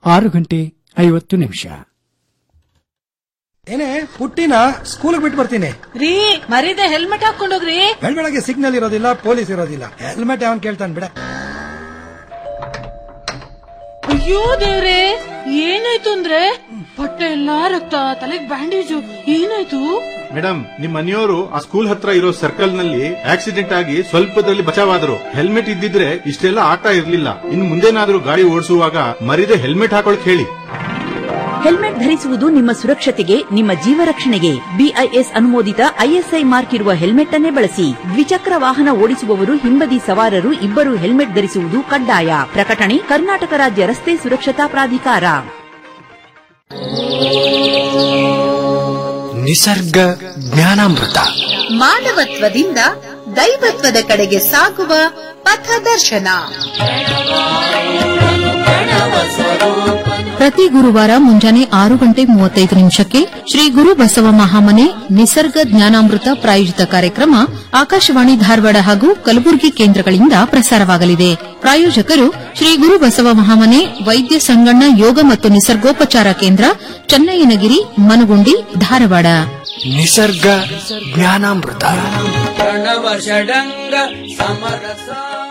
ಆರು ಗಂಟೆ ಐವತ್ತು ನಿಮಿಷ ಏನೇ ಪುಟ್ಟಿನ ಸ್ಕೂಲ್ ಬಿಟ್ಟು ಬರ್ತೀನಿ ರೀ ಮರೀದೆ ಹೆಲ್ಮೆಟ್ ಹಾಕೊಂಡೋಗ್ರಿ ಬೆಳಗ್ಗೆ ಸಿಗ್ನಲ್ ಇರೋದಿಲ್ಲ ಪೊಲೀಸ್ ಇರೋದಿಲ್ಲ ಹೆಲ್ಮೆಟ್ ಅವನ್ ಕೇಳ್ತಾನೆ ಬಿಡ ಅಯ್ಯೋ ದೇವ್ರೆ ಏನಾಯ್ತು ಅಂದ್ರೆ ಹೊಟ್ಟೆ ಎಲ್ಲಾ ರಕ್ತ ತಲೆಗ್ ಬ್ಯಾಂಡೇಜು ಏನಾಯ್ತು ಮೇಡಮ್ ನಿಮ್ ಮನೆಯವರು ಆ ಸ್ಕೂಲ್ ಹತ್ರ ಇರೋ ಸರ್ಕಲ್ ನಲ್ಲಿ ಆಕ್ಸಿಡೆಂಟ್ ಆಗಿ ಸ್ವಲ್ಪದಲ್ಲಿ ಬಚಾವಾದ್ರು ಹೆಲ್ಮೆಟ್ ಇದ್ದಿದ್ರೆ ಇಷ್ಟೆಲ್ಲ ಆಟ ಇರ್ಲಿಲ್ಲ ಇನ್ನು ಮುಂದೇನಾದ್ರೂ ಗಾಡಿ ಓಡಿಸುವಾಗ ಮರಿದೆ ಹೆಲ್ಮೆಟ್ ಹಾಕೊಳಕ್ ಹೇಳಿ ಹೆಲ್ಮೆಟ್ ಧರಿಸುವುದು ನಿಮ್ಮ ಸುರಕ್ಷತೆಗೆ ನಿಮ್ಮ ಜೀವ ರಕ್ಷಣೆಗೆ ಬಿಐಎಸ್ ಅನುಮೋದಿತ ಐಎಸ್ಐ ಮಾರ್ಕ್ ಇರುವ ಹೆಲ್ಮೆಟ್ ಅನ್ನೇ ಬಳಸಿ ದ್ವಿಚಕ್ರ ವಾಹನ ಓಡಿಸುವವರು ಹಿಂಬದಿ ಸವಾರರು ಇಬ್ಬರು ಹೆಲ್ಮೆಟ್ ಧರಿಸುವುದು ಕಡ್ಡಾಯ ಪ್ರಕಟಣೆ ಕರ್ನಾಟಕ ರಾಜ್ಯ ರಸ್ತೆ ಸುರಕ್ಷತಾ ಪ್ರಾಧಿಕಾರ ನಿಸರ್ಗ ಜ್ಞಾನಾಮೃತ ಮಾನವತ್ವದಿಂದ ದೈವತ್ವದ ಕಡೆಗೆ ಸಾಗುವ ಪಥದರ್ಶನ ಪ್ರತಿ ಗುರುವಾರ ಮುಂಜಾನೆ ಆರು ಗಂಟೆ ಮೂವತ್ತೈದು ನಿಮಿಷಕ್ಕೆ ಶ್ರೀ ಗುರು ಬಸವ ಮಹಾಮನೆ ನಿಸರ್ಗ ಜ್ಞಾನಾಮೃತ ಪ್ರಾಯೋಜಿತ ಕಾರ್ಯಕ್ರಮ ಆಕಾಶವಾಣಿ ಧಾರವಾಡ ಹಾಗೂ ಕಲಬುರಗಿ ಕೇಂದ್ರಗಳಿಂದ ಪ್ರಸಾರವಾಗಲಿದೆ ಪ್ರಾಯೋಜಕರು ಶ್ರೀ ಗುರು ಬಸವ ಮಹಾಮನೆ ವೈದ್ಯ ಸಂಗಣ್ಣ ಯೋಗ ಮತ್ತು ನಿಸರ್ಗೋಪಚಾರ ಕೇಂದ್ರ ಚನ್ನಯ್ಯನಗಿರಿ ಮನಗುಂಡಿ ಧಾರವಾಡ ನಿಸರ್ಗ ಜ್ಞಾನಾಮೃತ ಪ್ರಣವ ಷಡಂಗ ಸಮರಸ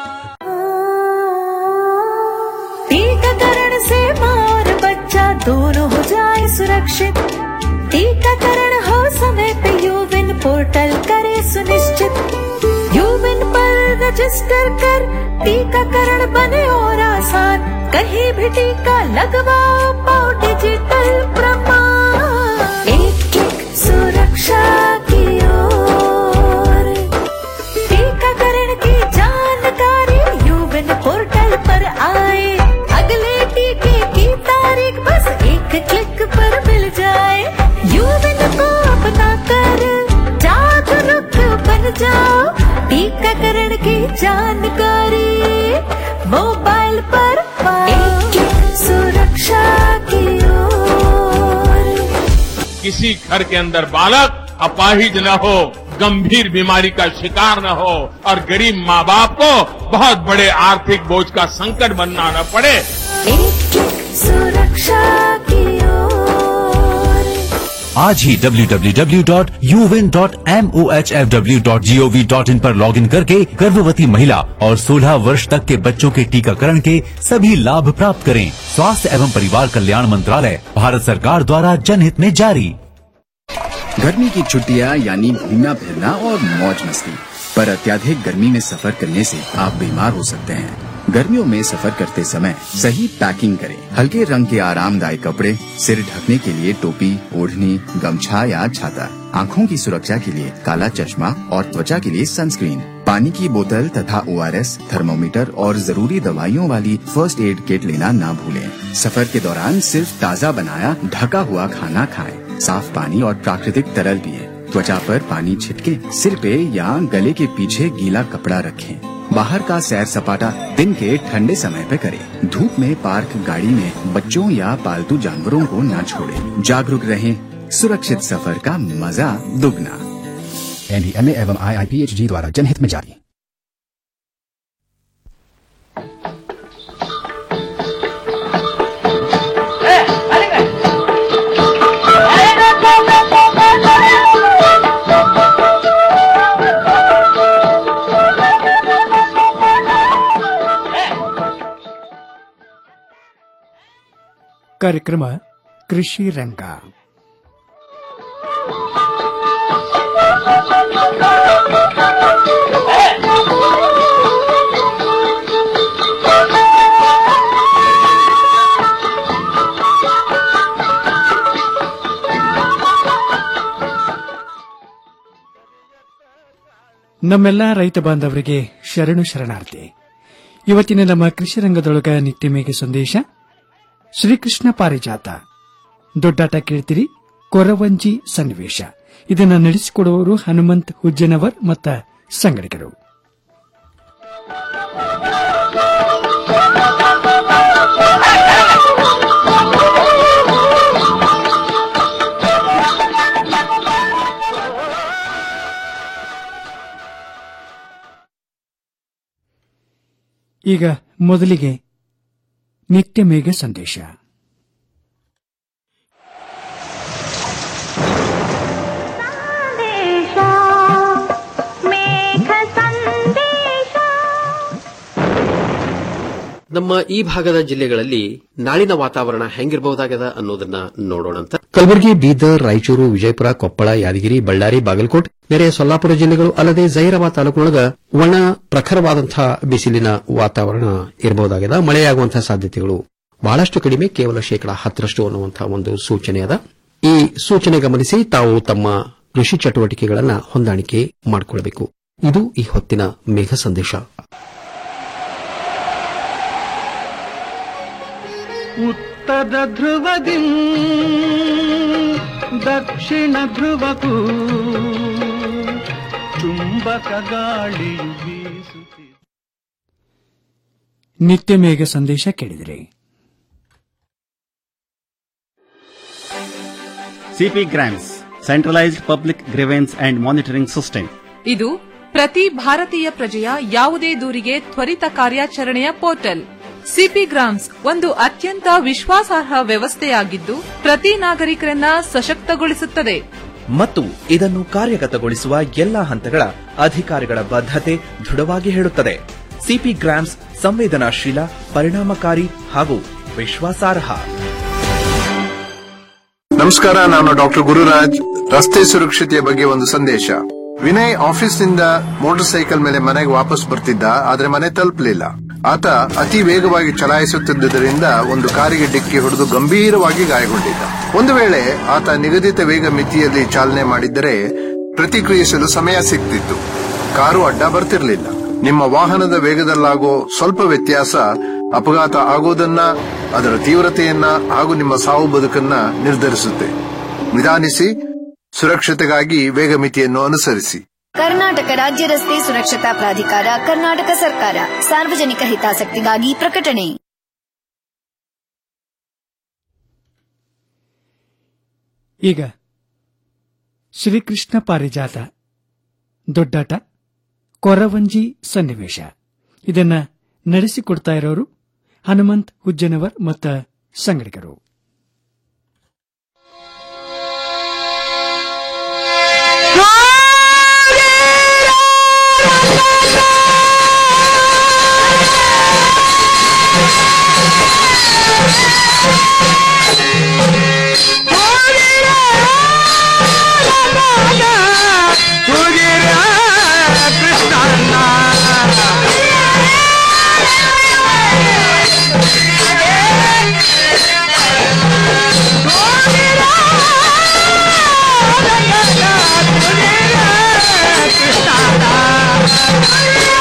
टीकाकरण से मार बच्चा दोनों हो जाए सुरक्षित टीकाकरण हो समय पे यूविन पोर्टल करे सुनिश्चित यूविन पर रजिस्टर कर टीकाकरण बने और आसान कहीं भी टीका लगवाओ पाओ डिजिटल प्रमाण एक क्लिक सुरक्षा की ओर टीकाकरण की जानकारी यूविन पोर्टल पर आए अगले टीके की तारीख बस एक क्लिक पर मिल जाए यूविन को अपना कर जागरूक बन जाओ टीकाकरण की जानकारी मोबाइल पर पाओ एक क्लिक सुरक्षा की ओर किसी घर के अंदर बालक अपाहिज न हो गंभीर बीमारी का शिकार न हो और गरीब माँ बाप को बहुत बड़े आर्थिक बोझ का संकट बनना न पड़े एक क्लिक सुरक्षा की ओर आज ही www.uvin.mohfw.gov.in पर लॉगिन करके गर्भवती महिला और 16 वर्ष तक के बच्चों के टीकाकरण के सभी लाभ प्राप्त करें स्वास्थ्य एवं परिवार कल्याण मंत्रालय भारत सरकार द्वारा जनहित में जारी गर्मी की छुट्टियां यानी घूमना फिरना और मौज मस्ती पर अत्याधिक गर्मी में सफर करने से आप बीमार हो सकते हैं गर्मियों में सफर करते समय सही पैकिंग करें हल्के रंग के आरामदायक कपड़े सिर ढकने के लिए टोपी ओढ़नी गमछा या छाता आँखों की सुरक्षा के लिए काला चश्मा और त्वचा के लिए सनस्क्रीन पानी की बोतल तथा ओ थर्मोमीटर और जरूरी दवाइयों वाली फर्स्ट एड किट लेना ना भूलें सफर के दौरान सिर्फ ताज़ा बनाया ढका हुआ खाना खाएं साफ पानी और प्राकृतिक तरल पिए त्वचा पर पानी छिटके सिर पे या गले के पीछे गीला कपड़ा रखें बाहर का सैर सपाटा दिन के ठंडे समय पे करें धूप में पार्क गाड़ी में बच्चों या पालतू जानवरों को ना छोड़ें जागरूक रहें सुरक्षित सफर का मजा दुगना एनडीएमए एवं आईआईपीएचजी द्वारा जनहित में जारी ಕಾರ್ಯಕ್ರಮ ಕೃಷಿ ರಂಗ ನಮ್ಮೆಲ್ಲ ರೈತ ಬಾಂಧವರಿಗೆ ಶರಣು ಶರಣಾರ್ಥಿ ಇವತ್ತಿನ ನಮ್ಮ ಕೃಷಿ ರಂಗದೊಳಗ ನಿತ್ಯ ಮೇಘ ಸಂದೇಶ ಶ್ರೀಕೃಷ್ಣ ಪಾರಿಜಾತ ದೊಡ್ಡಾಟ ಕೇಳ್ತೀರಿ ಕೊರವಂಜಿ ಸನ್ನಿವೇಶ ಇದನ್ನು ನಡೆಸಿಕೊಡುವವರು ಹನುಮಂತ್ ಹುಜ್ಜನವರ್ ಮತ್ತ ಸಂಗಡಿಗರು ಈಗ ಮೊದಲಿಗೆ ನಿತ್ಯ ಮೇಘ ಸಂದೇಶ ನಮ್ಮ ಈ ಭಾಗದ ಜಿಲ್ಲೆಗಳಲ್ಲಿ ನಾಳಿನ ವಾತಾವರಣ ಹೆಂಗಿರಬಹುದಾಗದ ಅನ್ನೋದನ್ನ ನೋಡೋಣಂತ ಕಲಬುರಗಿ ಬೀದರ್ ರಾಯಚೂರು ವಿಜಯಪುರ ಕೊಪ್ಪಳ ಯಾದಗಿರಿ ಬಳ್ಳಾರಿ ಬಾಗಲಕೋಟ್ ನೆರೆಯ ಸೊಲ್ಲಾಪುರ ಜಿಲ್ಲೆಗಳು ಅಲ್ಲದೆ ಜೈರಾಬಾದ್ ತಾಲೂಕಿನೊಳಗ ಒಣ ಪ್ರಖರವಾದಂತಹ ಬಿಸಿಲಿನ ವಾತಾವರಣ ಇರಬಹುದಾಗಿದೆ ಮಳೆಯಾಗುವಂತಹ ಸಾಧ್ಯತೆಗಳು ಬಹಳಷ್ಟು ಕಡಿಮೆ ಕೇವಲ ಶೇಕಡಾ ಹತ್ತರಷ್ಟು ಅನ್ನುವಂತಹ ಒಂದು ಸೂಚನೆ ಅದ ಈ ಸೂಚನೆ ಗಮನಿಸಿ ತಾವು ತಮ್ಮ ಕೃಷಿ ಚಟುವಟಿಕೆಗಳನ್ನು ಹೊಂದಾಣಿಕೆ ಮಾಡಿಕೊಳ್ಳಬೇಕು ಇದು ಈ ಹೊತ್ತಿನ ಮೇಘ ಸಂದೇಶ ಉತ್ತರ ಧ್ರುವದಿ ದಕ್ಷಿಣ ಧ್ರುವಕ್ಕೂ ಚುಂಬಕ ಗಾಳಿಯು ಬೀಸುತ್ತಿದೆ ನಿತ್ಯ ಮೇಘ ಸಂದೇಶ ಕೇಳಿದಿರಿ CP grams centralised public grievance and monitoring system ಇದು ಪ್ರತಿ ಭಾರತೀಯ ಪ್ರಜೆಯ ಯಾವುದೇ ದೂರಿಗೆ ತ್ವರಿತ ಕಾರ್ಯಾಚರಣೆಯ ಪೋರ್ಟಲ್ ಸಿಪಿ ಗ್ರಾಮ್ಸ್ ಒಂದು ಅತ್ಯಂತ ವಿಶ್ವಾಸಾರ್ಹ ವ್ಯವಸ್ಥೆಯಾಗಿದ್ದು ಪ್ರತಿ ನಾಗರಿಕರನ್ನ ಸಶಕ್ತಗೊಳಿಸುತ್ತದೆ ಮತ್ತು ಇದನ್ನು ಕಾರ್ಯಗತಗೊಳಿಸುವ ಎಲ್ಲಾ ಹಂತಗಳ ಅಧಿಕಾರಿಗಳ ಬದ್ಧತೆ ದೃಢವಾಗಿ ಹೇಳುತ್ತದೆ ಸಿಪಿ ಗ್ರಾಮ್ಸ್ ಸಂವೇದನಾಶೀಲ ಪರಿಣಾಮಕಾರಿ ಹಾಗೂ ವಿಶ್ವಾಸಾರ್ಹ ನಮಸ್ಕಾರ ನಾನು ಡಾಕ್ಟರ್ ಗುರುರಾಜ್ ರಸ್ತೆ ಸುರಕ್ಷತೆಯ ಬಗ್ಗೆ ಒಂದು ಸಂದೇಶ ವಿನಯ್ ಆಫೀಸ್ನಿಂದ ಮೋಟಾರ್ ಸೈಕಲ್ ಮೇಲೆ ಮನೆಗೆ ವಾಪಸ್ ಬರ್ತಿದ್ದ ಆದ್ರೆ ಮನೆ ತಲುಪಲಿಲ್ಲ ಆತ ಅತಿ ವೇಗವಾಗಿ ಚಲಾಯಿಸುತ್ತಿದ್ದುದರಿಂದ ಒಂದು ಕಾರಿಗೆ ಡಿಕ್ಕಿ ಹೊಡೆದು ಗಂಭೀರವಾಗಿ ಗಾಯಗೊಂಡಿದ್ದ ಒಂದು ವೇಳೆ ಆತ ನಿಗದಿತ ವೇಗ ಮಿತಿಯಲ್ಲಿ ಚಾಲನೆ ಮಾಡಿದ್ದರೆ ಪ್ರತಿಕ್ರಿಯಿಸಲು ಸಮಯ ಸಿಗ್ತಿತ್ತು ಕಾರು ಅಡ್ಡ ಬರ್ತಿರ್ಲಿಲ್ಲ ನಿಮ್ಮ ವಾಹನದ ವೇಗದಲ್ಲಾಗೋ ಸ್ವಲ್ಪ ವ್ಯತ್ಯಾಸ ಅಪಘಾತ ಆಗೋದನ್ನ ಅದರ ತೀವ್ರತೆಯನ್ನ ಹಾಗೂ ನಿಮ್ಮ ಸಾವು ಬದುಕನ್ನ ನಿರ್ಧರಿಸುತ್ತೆ ನಿಧಾನಿಸಿ ಸುರಕ್ಷತೆಗಾಗಿ ವೇಗ ಮಿತಿಯನ್ನು ಅನುಸರಿಸಿ ಕರ್ನಾಟಕ ರಾಜ್ಯ ರಸ್ತೆ ಸುರಕ್ಷತಾ ಪ್ರಾಧಿಕಾರ ಕರ್ನಾಟಕ ಸರ್ಕಾರ ಸಾರ್ವಜನಿಕ ಹಿತಾಸಕ್ತಿಗಾಗಿ ಪ್ರಕಟಣೆ ಈಗ ಶ್ರೀಕೃಷ್ಣ ಪಾರಿಜಾತ ದೊಡ್ಡಾಟ ಕೊರವಂಜಿ ಸನ್ನಿವೇಶ ಇದನ್ನ ನಡೆಸಿಕೊಡ್ತಾ ಇರೋರು ಹನುಮಂತ್ ಹುಜ್ಜನವರ್ ಮತ್ತು ಸಂಗಡಿಗರು ಕೃಷ್ಣ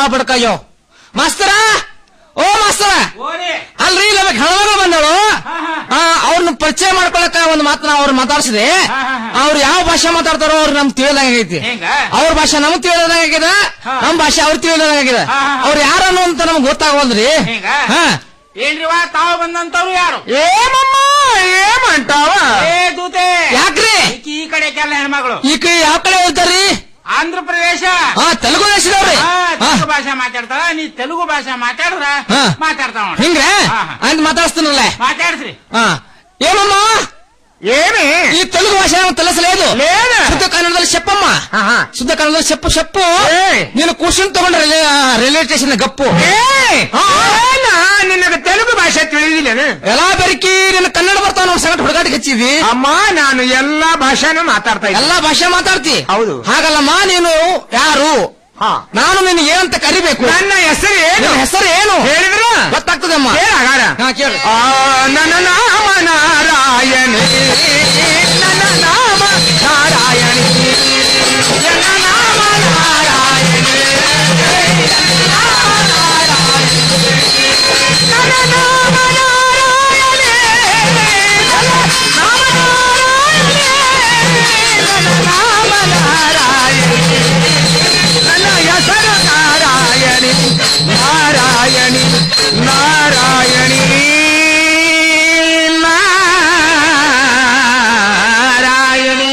ಬಡ್ಕಯ್ಯೋ ಮಾಸ್ತರ ಓ ಮಾಸ್ತರ ಅಲ್ರಿ ನಮಗ್ ಹೆಣ್ಮಗಳು ಬಂದಳು ಅವ್ರನ್ನ ಪರಿಚಯ ಮಾಡ್ಕೊಳಕ ಒಂದು ಮಾತನ್ನ ಅವ್ರು ಮಾತಾಡ್ಸಿದೆ ಅವ್ರು ಯಾವ ಭಾಷೆ ಮಾತಾಡ್ತಾರೋ ಅವ್ರು ನಮ್ಗೆ ತಿಳಿದಂಗೈತಿ ಅವ್ರ ಭಾಷೆ ನಮಗ್ ತಿಳಿದಂಗಾಗಿದೆ ನಮ್ ಭಾಷೆ ಅವ್ರು ತಿಳಿದಂಗಾಗಿದೆ ಅವ್ರು ಯಾರನ್ನು ಅಂತ ನಮ್ಗೆ ಗೊತ್ತಾಗವಲ್ರಿ ಹಾ ಏನ್ರಿವಾ ತಾವು ಬಂದಂತವ್ರು ಯಾರು ಏಮಮ್ಮ ಏಮಂಟಾವ ಏ ದೂತೆ ಯಾಕ್ರಿ ಈಕಿ ಈ ಕಡೆ ಕೆಲ ಹೆಣ್ಮಗಳು ಈ ಕಡೆ ಯಾವ ಕಡೆ ಹೋಗ್ತಾರ್ರಿ ಆಂಧ್ರ ಪ್ರದೇಶ ಹಾ ತೆಲುಗು ದೇಶದವ್ರಿ ಹಾ, ತೆಲುಗು ಭಾಷೆ ಮಾತಾಡ್ತಾಳ ನೀ ತೆಲುಗು ಭಾಷೆ ಮಾತಾಡಿದ್ರ ಹಾ. ಮಾತಾಡ್ತಾವ ಹಿಂಗ್ರೆ ಅಂತ ಮಾತಾಡ್ಸ್ತೀನಲ್ಲ ಮಾತಾಡ್ಸ್ರಿ ಹಾ ఏమమ్మ ఏమి ఈ తెలుగు భాష ఏమో తెలుసలేదు లేదు. శుద్ధ కన్నడದಲ್ಲಿ చెప్పమ్మ శుద్ధ కన్నడದಲ್ಲಿ చెప్పు చెప్పు నేను కూర్చుని తಗೊಂಡ್ರೆ ರೈಲ್ವೆ ಸ್ಟೇಷನ್ ಗಪ್ಪು ನಿನಗೆ ತೆಲುಗು ಭಾಷೆ ತಿಳಿದಿಲ್ಲ ఎలా ಬೆರಕಿ ನಿನ್ನ ಕನ್ನಡ ಬರ್ತಾವ ನೋಡ್ ಸಂಗಟ ಹುಡುಗಾಟಿಗೆ ಹಚ್ಚಿದಿ ಅಮ್ಮ ನಾನು ಎಲ್ಲಾ ಭಾಷೆನೂ ಮಾತಾಡ್ತಾ ಇದ್ದೆ ಎಲ್ಲಾ ಭಾಷೆ ಮಾತಾಡ್ತಿ ಹೌದು ಹಾಗಲ್ಲಮ್ಮ ನೀನು ಯಾರು ನಾನು ನಿನ್ನ ಏನಂತ ಕರಿಬೇಕು ನನ್ನ ಹೆಸರು ಏನು ನಿನ್ನ ಹೆಸರು ಏನು ಹೇಳಿದ್ರ ಗೊತ್ತಾಗ್ತದಮ್ಮ ಕೇಳ ಹಾಗಾರ ಹಾ ಕೇಳಿ ಆ, ನನ್ನ ನಾಮ ನಾರಾಯಣಿ ನನ್ನ ನಾಮ ನಾರಾಯಣಿ ನನ್ನ ನಾಮ ನಾರಾಯಣಿ ನನ್ನ ನಾಮ ನಾರಾಯಣಿ ನನ್ನ ನಾಮ ನಾರಾಯಣಿ ನನ್ನ ನಾಮ ನಾರಾಯಣಿ ನನ್ನ ನಾಮ ನಾರಾಯಣಿ ನನ್ನ ಹೆಸರು ನಾರಾಯಣಿ ನಾರಾಯಣಿ ನಾರಾಯಣಿ ನಾರಾಯಣಿ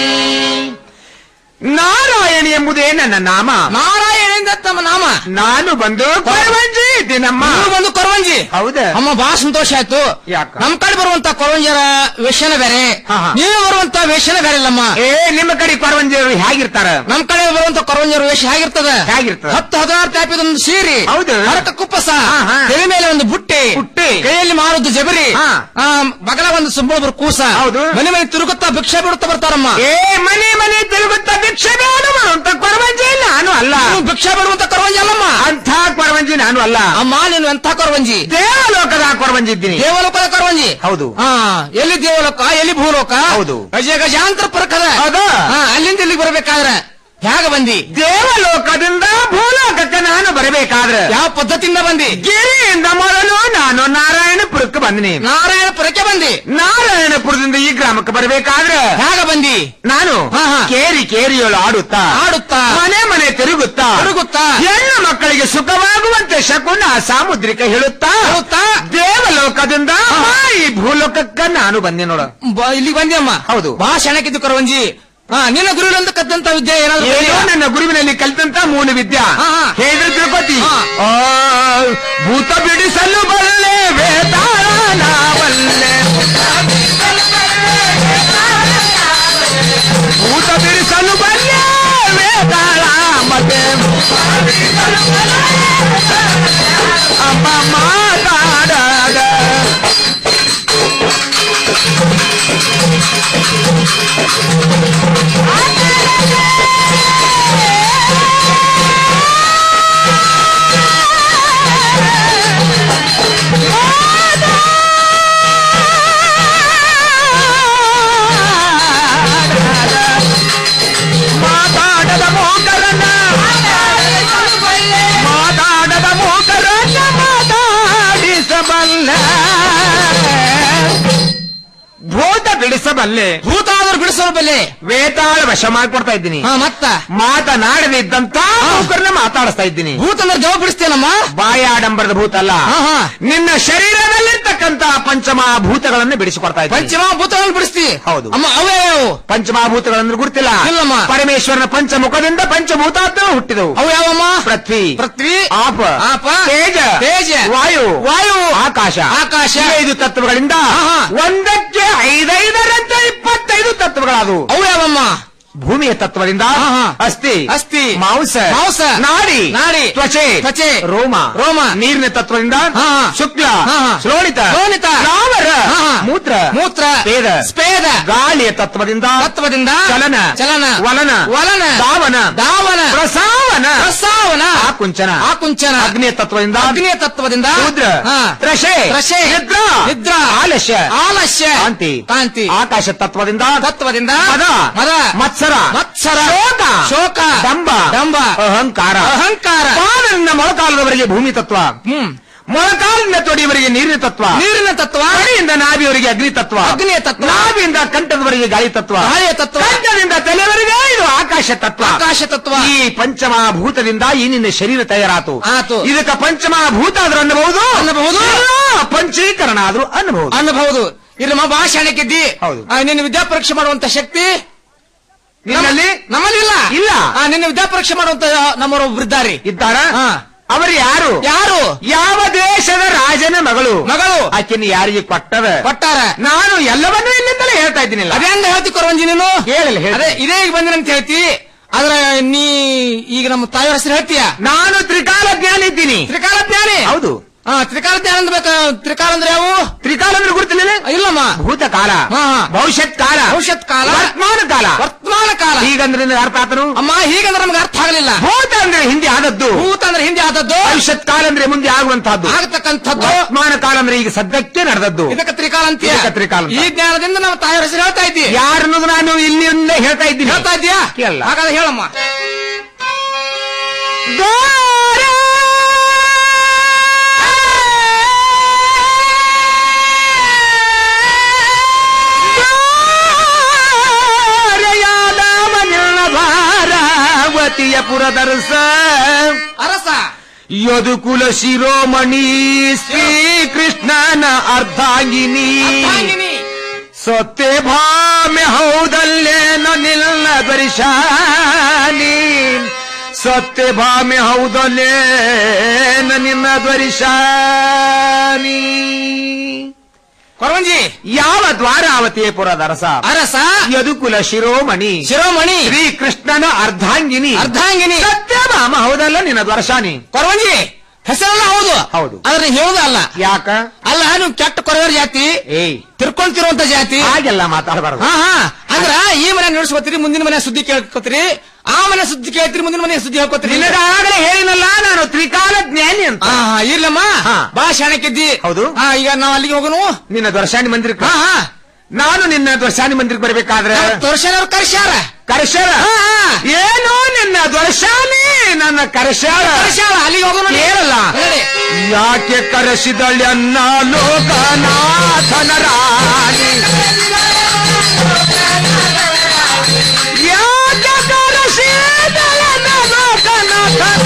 ನಾರಾಯಣಿ ಎಂಬುದೇ ನನ್ನ ನಾಮ ನಾರಾಯಣ ತಮ್ಮ ನಾಮ ನಾನು ಬಂದು ಕೊರವಂಜಿ ದಿನಮ್ಮ ನೀವು ಬಂದು ಕೊರವಂಜಿ ಹೌದಾ ಅಮ್ಮ ಬಹಳ ಸಂತೋಷ ಆಯ್ತು ಯಾಕ? ನಮ್ ಕಡೆ ಬರುವಂತ ಕೊರವಂಜಿಯರ ವೇಷನ ಬೇರೆ ನೀವು ಬರುವಂತ ವೇಷನ ಬೇರೆ ಇಲ್ಲಮ್ಮ ಏ ನಿಮ್ಮ ಕಡೆ ಕೊರವಂಜಿಯವರು ಹೇಗಿರ್ತಾರ ನಮ್ ಕಡೆ ಬರುವಂತ ಕೊರವಂಜಿಯರ ವೇಷ ಹೇಗಿರ್ತದ ಹೇಗಿರ್ತದ? ಹತ್ತು ಹದಿನಾರು ಟ್ಯಾಪಿದೊಂದು ಸೀರೆ ಹೌದು. ಹರಕ ಕುಪ್ಪಸ ಹಾ, ಹಾ. ತಲೆ ಮೇಲೆ ಒಂದು ಬುಟ್ಟಿ ಬುಟ್ಟಿ. ಕೈಯಲ್ಲಿ ಮಾರುದು ಜಬರಿ ಹಾ. ಆ, ಬಗಲ ಒಂದು ಸುಬ್ಬೊಬ್ರು ಕೂಸ ಹೌದು. ಮನೆ ಮನೆ ತಿರುಗುತ್ತಾ ಭಿಕ್ಷೆ ಬಿಡುತ್ತಾ ಬರ್ತಾರಮ್ಮ ಏ ಮನೆ ಮನೆ ತಿರುಗುತ್ತ ಭಿಕ್ಷೆ ಬೇಡ ಅಂತ ಕೊರವಂಜಿ ನಾನು ಅಲ್ಲ ನೀವು ಭಿಕ್ಷೆ ಬಿಡುವಂತ ಕೊರವಂಜಿ ಅಲ್ಲಮ್ಮ ಅಂಥ ಕೊರವಂಜಿ ನಾನು ಅಲ್ಲ ಅಮ್ಮ ನೀನು ಎಂಥ ಕೊರವಂಜಿ ದೇವಲೋಕದ ಕೊರವಂಜಿ ಇದ್ದೀನಿ ದೇವಲೋಕದ ಕೊರವಂಜಿ ಹೌದು ಹಾ ಎಲ್ಲಿ ದೇವಲೋಕ ಎಲ್ಲಿ ಭೂಲೋಕ ಹೌದು. ಗಜ ಗಜಾಂತರ ಪರಕದ ಹೌದು. ಹಾ, ಅಲ್ಲಿಂದ ಇಲ್ಲಿಗೆ ಬರ್ಬೇಕಾದ್ರೆ ಹೇಗ ಬಂದಿ ದೇವಲೋಕದಿಂದ ಭೂಲೋಕಕ್ಕೆ ನಾನು ಬರಬೇಕಾದ್ರೆ ಯಾವ ಪದ್ಧತಿಯಿಂದ ಬಂದಿ ಗಿರಿಯಿಂದ ಮೊದಲು ನಾನು ನಾರಾಯಣಪುರಕ್ಕೆ ಬಂದಿನಿ ನಾರಾಯಣಪುರಕ್ಕೆ ಬಂದಿ ನಾರಾಯಣಪುರದಿಂದ ಈ ಗ್ರಾಮಕ್ಕೆ ಬರಬೇಕಾದ್ರೆ ಹೇಗ ಬಂದಿ ನಾನು ಹಾ, ಹಾ. ಕೇರಿ ಕೇರಿಯೋಳು ಆಡುತ್ತಾ ಆಡುತ್ತಾ ಮನೆ ಮನೆ ತಿರುಗುತ್ತಾ ತಿರುಗುತ್ತಾ ಹೆಣ್ಣು ಮಕ್ಕಳಿಗೆ ಸುಖವಾಗುವಂತೆ ಶಕುನ ಸಾಮುದ್ರಿಕ ಹೇಳುತ್ತಾ ಹೇಳುತ್ತಾ ದೇವಲೋಕದಿಂದ ಈ ಭೂಲೋಕಕ್ಕೆ ನಾನು ಬಂದೆ ನೋಡ ಬ- ಇಲ್ಲಿಗೆ ಬಂದಿ ಅಮ್ಮ ಹೌದು. ಬಹಳ ಶಣಕ್ಕಿದ್ದು ಕೊರವಂಜಿ ಹಾ ನಿನ್ನ ಗುರುವಿನಿಂದ ಕದ್ದಂತ ವಿದ್ಯೆ ಏನಾದ್ರು ಏನೋ ಕಲಿಯಾ? ನನ್ನ ಗುರುವಿನಲ್ಲಿ ಕಲಿತಂತ ಮೂಲ ವಿದ್ಯಾ ಹಾ, ಹಾ. ಹೇಳಿದ್ರೆ ತಿಳ್ಕೊತಿ ಹಾ. ಆ, ಭೂತ ಬಿಡಿಸಲು ಬಲ್ಲೆ ವೇತಾಳ ಬಲ್ಲೆ ಭೂತ ಬಿಡಿಸಲು ಬಲ್ಲೆ ವೇತಾಳ ಮತ್ತೆ ಅಮ್ಮ ಮಾತಾಡದ ಮಾತಾಡದ ಮೋಕರನ್ನ ಮಾತಾಡದ ಮೋಕರನ್ನ ಮಾತಾಡಿಸಬಲ್ಲ ಭೂತ ಬಿಡಿಸಬಲ್ಲೆ ಭೂತ ಆದ್ರೂ ಬಿಡಿಸೋ ಬೆಲೆ ವೇತಾಳ ವಶ ಮಾಡ್ಕೊಡ್ತಾ ಇದ್ದೀನಿ ಹಾ ಮತ್ತ ಮಾತನಾಡದಿದ್ದಂತ ಮೂಕರನ್ನ ಮಾತಾಡಿಸ್ತಾ ಇದ್ದೀನಿ ಭೂತ ಅಂದ್ರೆ ದೇವ ಬಿಡಿಸ್ತೇನಮ್ಮ ಬಾಯಾಡಂಬರದ ಭೂತ ಅಲ್ಲ ಹಾ, ಹಾ. ನಿನ್ನ ಶರೀರದಲ್ಲಿರ್ತಕ್ಕಂತ ಪಂಚಮ ಭೂತಗಳನ್ನು ಬಿಡಿಸಿಕೊಡ್ತಾ ಇದ್ದೀನಿ ಪಂಚಮ ಭೂತಗಳನ್ನು ಬಿಡಿಸ್ತಿ ಹೌದು. ಅಮ್ಮ ಅವೇ ಅವು ಪಂಚಮಹಾಭೂತಗಳಂದ್ರೆ ಗುರುತಿಲ್ಲ ಇಲ್ಲಮ್ಮ. ಪರಮೇಶ್ವರನ ಪಂಚಮುಖದಿಂದ ಪಂಚಭೂತಾತ್ಮ ಹುಟ್ಟಿದವು ಅವು ಯಾವಮ್ಮ ಪೃಥ್ವಿ ಪೃಥ್ವಿ ಆಪ ಆಪ ತೇಜ ತೇಜ ವಾಯು ವಾಯು ಆಕಾಶ ಆಕಾಶ ಐದು ತತ್ವಗಳಿಂದ ಹಾ, ಹಾ. ಒಂದಕ್ಕೆ ಐದೈದರಂತೆ ಇಪ್ಪತ್ತೈದು ತತ್ವಗಳಾದವು ಅವು ಯಾವಮ್ಮ ಭೂಮಿಯ ತತ್ವದಿಂದ ಹಾ, ಹಾ. ಅಸ್ಥಿ ಅಸ್ಥಿ ಮಾಂಸ ಮಾಂಸ ನಾಡಿ ನಾಡಿ ತ್ವಚೆ ತ್ವಚೆ ರೋಮ ರೋಮ ನೀರಿನ ತತ್ವದಿಂದ ಹಾ, ಹಾ. ಶುಕ್ಲ ಹಾ, ಹಾ. ಶ್ರೋಣಿತ ಶ್ರೋಣಿತ. ಲಾವರ ಹಾ, ಹಾ. ಮೂತ್ರ ಮೂತ್ರ ಸ್ವೇದ ಸ್ಪೇದ ಗಾಳಿಯ ತತ್ವದಿಂದ ತತ್ವದಿಂದ ಚಲನ ಚಲನ ವಲನ ವಲನ ಧಾವನ ಧಾವನ ಪ್ರಸಾವನ ಪ್ರಸಾವನ ಆಕುಂಚನ ಆಕುಂಚನ ಅಗ್ನಿಯ ತತ್ವದಿಂದ ಅಗ್ನಿಯ ತತ್ವದಿಂದ ಶೂದ್ರ ಹಾ. ತ್ರಷೆ ತ್ರಷೆ ನಿದ್ರಾ ನಿದ್ರಾ ಆಲಸ್ಯ ಆಲಸ್ಯ ಕಾಂತಿ ಕಾಂತಿ ಆಕಾಶ ತತ್ವದಿಂದ ತತ್ವದಿಂದ ಮದ ಮದ ಮತ್ಸ ಮತ್ಸರ ಮತ್ಸರ ಶೋಕ ಶೋಕ ದಂಬ ದಂಬ ಅಹಂಕಾರ ಅಹಂಕಾರ ಪಾದದಿಂದ ಮೊಳಕಾಲದವರೆಗೆ ಭೂಮಿ ತತ್ವ ಮೊಳಕಾಲಿನಿಂದ ತೊಡಿಯವರೆಗೆ ನೀರಿನ ತತ್ವ ನೀರಿನ ತತ್ವ ಕಡೆಯಿಂದ ನಾಭಿಯವರೆಗೆ ಅಗ್ನಿ ತತ್ವ ಅಗ್ನಿಯ ತತ್ವ ನಾಭಿಯಿಂದ ಕಂಠದವರೆಗೆ ಗಾಳಿ ತತ್ವ ಗಾಳಿಯ ತತ್ವ ಕಂಠದಿಂದ ತಲೆವರೆಗೆ ಇದು ಆಕಾಶ ತತ್ವ ಆಕಾಶ ತತ್ವ ಈ ಪಂಚಮಭೂತದಿಂದ ಈ ನಿನ್ನ ಶರೀರ ತಯಾರಾತು ಆತು. ಇದಕ್ಕ ಪಂಚಮಭೂತ ಆದ್ರೂ ಅನ್ನಬಹುದು ಅನ್ನಬಹುದು. ಇಲ್ಲ, ಪಂಚೀಕರಣ ಆದ್ರೂ ಅನ್ನಬಹುದು ಅನ್ನಬಹುದು ಇಲ್ಲಮ್ಮ ಭಾಷಣಕ್ಕಿದ್ದಿ ನಿನ್ನ ವಿದ್ಯಾ ಪರೀಕ್ಷೆ ಮಾಡುವಂತ ಶಕ್ತಿ ನಿನ್ನಲ್ಲಿ ನಮ್ಮಲ್ಲಿ ಇಲ್ಲ ಇಲ್ಲ. ಆ, ನಿನ್ನ ವಿದ್ಯಾ ಪರೀಕ್ಷೆ ಮಾಡುವಂತ ನಮ್ಮವರೊಬ್ರು ಇದ್ದಾರೆ ಇದ್ದಾರ ಹಾ. ಅವರು ಯಾರು ಯಾರು ಯಾವ ದೇಶದ ರಾಜನ ಮಗಳು ಮಗಳು ಆಕೆನ ಯಾರಿಗೆ ಕೊಟ್ಟದ ಕೊಟ್ಟಾರ ನಾನು ಎಲ್ಲವನ್ನೂ ಇಲ್ಲಿಂದಲೇ ಹೇಳ್ತಾ ಇದ್ದೀನಿಲ್ಲ ಅದೇ ಹಂಗ ಹೇಳ್ತಿ ಕೊರವಂಜಿ ನೀನು ಹೇಳಿಲ್ಲ, ಹೇಳು. ಅದೇ ಇದೇ ಈಗ ಬಂದಿನ ಅಂತ ಹೇಳ್ತಿ ಆದ್ರೆ ನೀ ಈಗ ನಮ್ಮ ತಾಯಿಯ ಹೆಸರು ಹೇಳ್ತೀಯ ನಾನು ತ್ರಿಕಾಲ ಜ್ಞಾನ ಇದ್ದೀನಿ ತ್ರಿಕಾಲ ಜ್ಞಾನಿ ಹೌದು ಹಾ ತ್ರಿಕಾಲ ಜ್ಞಾನ ಅಂತ ಬೇಕಾ ತ್ರಿಕಾಲ ಅಂದ್ರೆ ಯಾವು ತ್ರಿಕಾಲ ಅಂದ್ರೆ ಗುರುತಿಲ್ಲ ಇಲ್ಲಮ್ಮ ಭೂತಕಾಲ ಹಾ, ಹಾ. ಭವಿಷ್ಯತ್ ಕಾಲ ಭವಿಷ್ಯತ್ ಕಾಲ ವರ್ತಮಾನ ಕಾಲ ವರ್ತಮಾನ ಕಾಲ ಹೀಗಂದ್ರೆ ನಿನಗೆ ಅರ್ಥ ಆತನು ಅಮ್ಮ ಹೀಗಂದ್ರೆ ನಮ್ಗೆ ಅರ್ಥ ಆಗಲಿಲ್ಲ ಭೂತ ಅಂದ್ರೆ ಹಿಂದೆ ಆದದ್ದು ಭೂತ ಅಂದ್ರೆ ಹಿಂದೆ ಆದದ್ದು ಭವಿಷ್ಯತ್ ಕಾಲ ಅಂದ್ರೆ ಮುಂದೆ ಆಗುವಂತಹದ್ದು ಆಗತಕ್ಕಂಥದ್ದು ವರ್ತಮಾನ ಕಾಲ ಅಂದ್ರೆ ಈಗ ಸದ್ಯಕ್ಕೆ ನಡೆದದ್ದು ಇದಕ್ಕೆ ತ್ರಿಕಾಲ ಅಂತ ಇದಕ್ಕೆ ತ್ರಿಕಾಲ ಅಂತ. ಈ ಜ್ಞಾನದಿಂದ ನಮ್ಮ ತಾಯಿಯ ಹೆಸರು ಹೇಳ್ತಾ ಇದ್ದಿ ಯಾರನ್ನೋದು ನಾನು ಇಲ್ಲಿಂದಲೇ ಹೇಳ್ತಾ ಇದ್ದೀನಿ ಹೇಳ್ತಾ ಇದ್ಯಾ ಕೇಳಲ್ಲ. ಹಾಗಾದ್ರೆ ಹೇಳಮ್ಮ ಭಾರಾವತಿಯ ಪುರದರ್ಸ ಅರಸ ಯದುಕುಲ ಶಿರೋಮಣಿ ಶ್ರೀ ಕೃಷ್ಣನ ಅರ್ಧಾಂಗಿನಿ ಅರ್ಧಾಂಗಿನಿ. ಸತ್ಯ ಭಾಮೆ ಹೌದಲ್ಲೇನೋ ನಿಲ್ಲ ದ್ವರಿಶಾನಿ ಸತ್ಯ ಭಾಮೆ ಹೌದಲ್ಲೇನ ನಿನ್ನ ದ್ವರಿಶಾನಿ ಕೊರವಂಜಿ ಯಾವ ದ್ವಾರಾವತಿಯ ಪುರದ ಅರಸ ಅರಸ ಯದುಕುಲ ಶಿರೋಮಣಿ ಶಿರೋಮಣಿ ಶ್ರೀ ಕೃಷ್ಣನ ಅರ್ಧಾಂಗಿನಿ ಅರ್ಧಾಂಗಿನಿ ಸತ್ಯಭಾಮ ಹೌದಲ್ಲ ನಿನ್ನ ದ್ವರ್ಶಾನಿ ಕೊರವಂಜಿ ಹೆಸರೆಲ್ಲ ಹೌದು ಹೌದು. ಆದ್ರೆ ಹೇಳುದು ಅಲ್ಲ ಯಾಕ ಅಲ್ಲ ನೀವು ಕೆಟ್ಟ ಕೊರವರ ಜಾತಿ ಏಯ್ ತಿರ್ಕೊಂತಿರುವಂತ ಜಾತಿ ಹಾಗೆಲ್ಲ ಮಾತಾಡಬಾರ್ದು ಹಾ ಹಾ ಅಂದ್ರ ಈ ಮನೆ ನಡೆಸ್ಕೋತೀರಿ ಮುಂದಿನ ಮನೆ ಸುದ್ದಿ ಕೇಳ್ಕೊತೀರಿ ಆ ಮನೆ ಸುದ್ದಿ ಕೇಳ್ತೀರಿ ಮುಂದಿನ ಮನೆ ಸುದ್ದಿ ಹೇಳ್ಕೊತೀರಿ ನಿನಗಾಗಲೇ ಹೇಳಿನಲ್ಲ ನಾನು ತ್ರಿಕಾಲ ಜ್ಞಾನಿ ಅಂತ ಹಾ ಹಾ ಇರ್ಲಮ್ಮ ಹಾ. ಬಾ ಶಾಣಕ್ಕಿದ್ದಿ ಹೌದು. ಹಾ ಈಗ ನಾವ್ ಅಲ್ಲಿಗೆ ಹೋಗೋನು ನಿನ್ನ ದ್ವರ್ಶಾನಿ ಮಂದಿರಕ್ಕೆ ಹಾ ಹಾ ನಾನು ನಿನ್ನ ದ್ವರ್ಶಾನಿ ಮಂದಿರಕ್ಕೆ ಬರ್ಬೇಕಾದ್ರೆ ತೋರ್ಸನವ್ರು ಕರ್ಸ್ಯಾರ ಕರೆಶಾರ ಹಾ, ಹಾ. ಏನು ನಿನ್ನ ದ್ವರ್ಶಾನಿ ನನ್ನ ಕರೆಶಾರ ಕರ್ಸ್ಯಾರ ಅಲ್ಲಿಗೆ ಹೋಗೋನು ಕೇಳಲ್ಲ ಹೇಳಿ. ಯಾಕೆ ಕರೆಸಿದಳ್ಯನ್ನ ಲೋಕನಾಥನ ರಾಣಿ ಯಾಕೆ ಕರೆಸಿದಳನ್ನ ಲೋಕನಾಥನ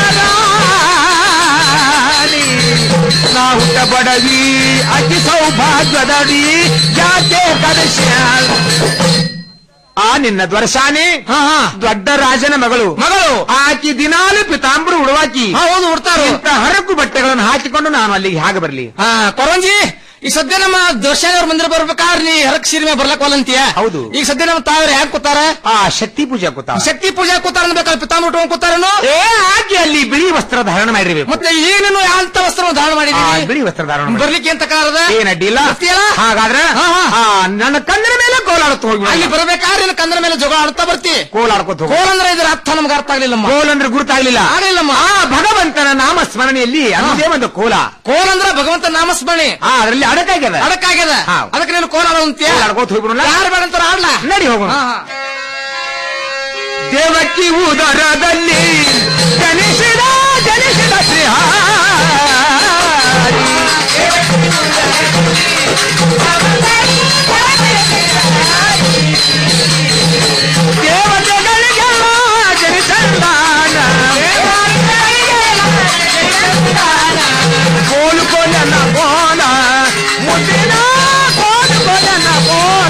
ರಾಣಿ ನಾ ಹುಟ್ಟ ಬಡವಿ ಅತಿ ಸೌಭಾಗ್ಯದಡಿ ಯಾಕೆ ಕರೆಸ್ಯಾಳ ಆ ನಿನ್ನ ದ್ವರ್ಶಾನಿ ಹಾ ಹಾ ದೊಡ್ಡ ರಾಜನ ಮಗಳು ಮಗಳು ಆಕಿ ದಿನಾಲು ಪಿತಾಂಬರು ಉಡುವಾಕಿ ಹಾ ಹೌದು ಉಡ್ತಾರು ಇಂಥ ಹರಕು ಬಟ್ಟೆಗಳನ್ನು ಹಾಕಿಕೊಂಡು ನಾನು ಅಲ್ಲಿಗೆ ಹಾಗೆ ಬರಲಿ ಹಾ ಕೊರವಂಜಿ ಈಗ ಸದ್ಯ ನಮ್ಮ ದರ್ಶನವ್ರ ಮಂದಿರ ಬರ್ಬೇಕಾದ್ರೆ ನೀ ಹರಕ್ ಸೀರೆ ಮೇಲೆ ಬರ್ಲಕ್ ಒಲ್ಲಂತೀಯ ಹೌದು. ಈಗ ಸದ್ಯ ನಮ್ಮ ತಾವ್ರ ಯಾಕೆ ಕೂತಾರ ಆ ಶಕ್ತಿ ಪೂಜೆ ಕೂತಾವ ಶಕ್ತಿ ಪೂಜೆ ಕೂತಾರ ಅನ್ಬೇಕಾದ್ರೆ ಪಿತಾಂಬ ಉಟ್ಕೊಂಡ್ ಕೂತಾರೇನು ಏ ಆಕೆ ಅಲ್ಲಿ ಬಿಳಿ ವಸ್ತ್ರ ಧಾರಣ ಮಾಡಿರ್ಬೇಕು ಮತ್ತೆ ಏನೇನು ಯಾವ ವಸ್ತ್ರ ಧಾರಣ ಆ, ಮಾಡಿದೀನಿ ಬಿಳಿ ವಸ್ತ್ರ ಧಾರಣ ಮಾಡಿ. ಬರ್ಲಿಕ್ಕೆ ಅಂತ ಕಾರದ ಏನ್ ಅಡ್ಡಿಲ್ಲ ಬರ್ತೀಯಲ್ಲ? ಹಾಗಾದ್ರೆ ಹಾ, ಹಾ. ಆ, ನನ್ನ ಕಣ್ಣಿನ ಮೇಲೆ ಕೋಲಾಡುತ್ತ ಹೋಗಿ ಅಲ್ಲಿ ಬರ್ಬೇಕಾದ್ರೆ ನಿನ್ನ ಕಂದ್ರ ಮೇಲೆ ಜಗಳ ಆಡ್ತಾ ಬರ್ತಿ ಕೋಲಾಡ್ಕೊತ ಹೋಗಿ ಕೋಲ್ ಅಂದ್ರೆ ಇದ್ರ ಅರ್ಥ ನಮ್ಗೆ ಅರ್ಥ ಆಗ್ಲಿಲ್ಲಮ್ಮ ಕೋಲ್ ಅಂದ್ರೆ ಗುರುತಾಗ್ಲಿಲ್ಲ ಆಗ್ಲಿಲ್ಲಮ್ಮ ಆ ಭಗವಂತನ ನಾಮ ಸ್ಮರಣೆಯಲ್ಲಿ ಅದೇ ಒಂದು ಕೋಲ ಕೋಲ್ ಅಂದ್ರೆ ಭಗವಂತ ನಾಮಸ್ಮರಣೆ ಆ ಅದರಲ್ಲಿ ಅಡಕಾಗ್ಯದ ಅದಕ್ಕಾಗ್ಯದ ಹಾ. ಅದಕ್ಕೆ ನೀನು ಕೋಲ್ ಆಡೋಂತೀಯ ಕೋಲಾಡ್ಕೋತ ಹೋಗ್ಬಿಡೋಣ ಯಾರು ಬೇಡ ಅಂತಾರ ಆಡ್ಲಾ ನಡಿ ಹೋಗೋಣ ಹಾ, ಹಾ. ದೇವಕಿ ಉದರದಲ್ಲಿ ಜನಿಸಿದ ಜನಿಸಿದ ಶ್ರೀಹಾರಿ ದೇವತೆಗಳಿಗೆಲ್ಲ ಜನಿಸಂದಾನ ಕೋಲು ಕೊಲನ ಕೋಲ ಮುದ್ದಿನ ಕೋಲು ಕೊಲನ ಕೋಲ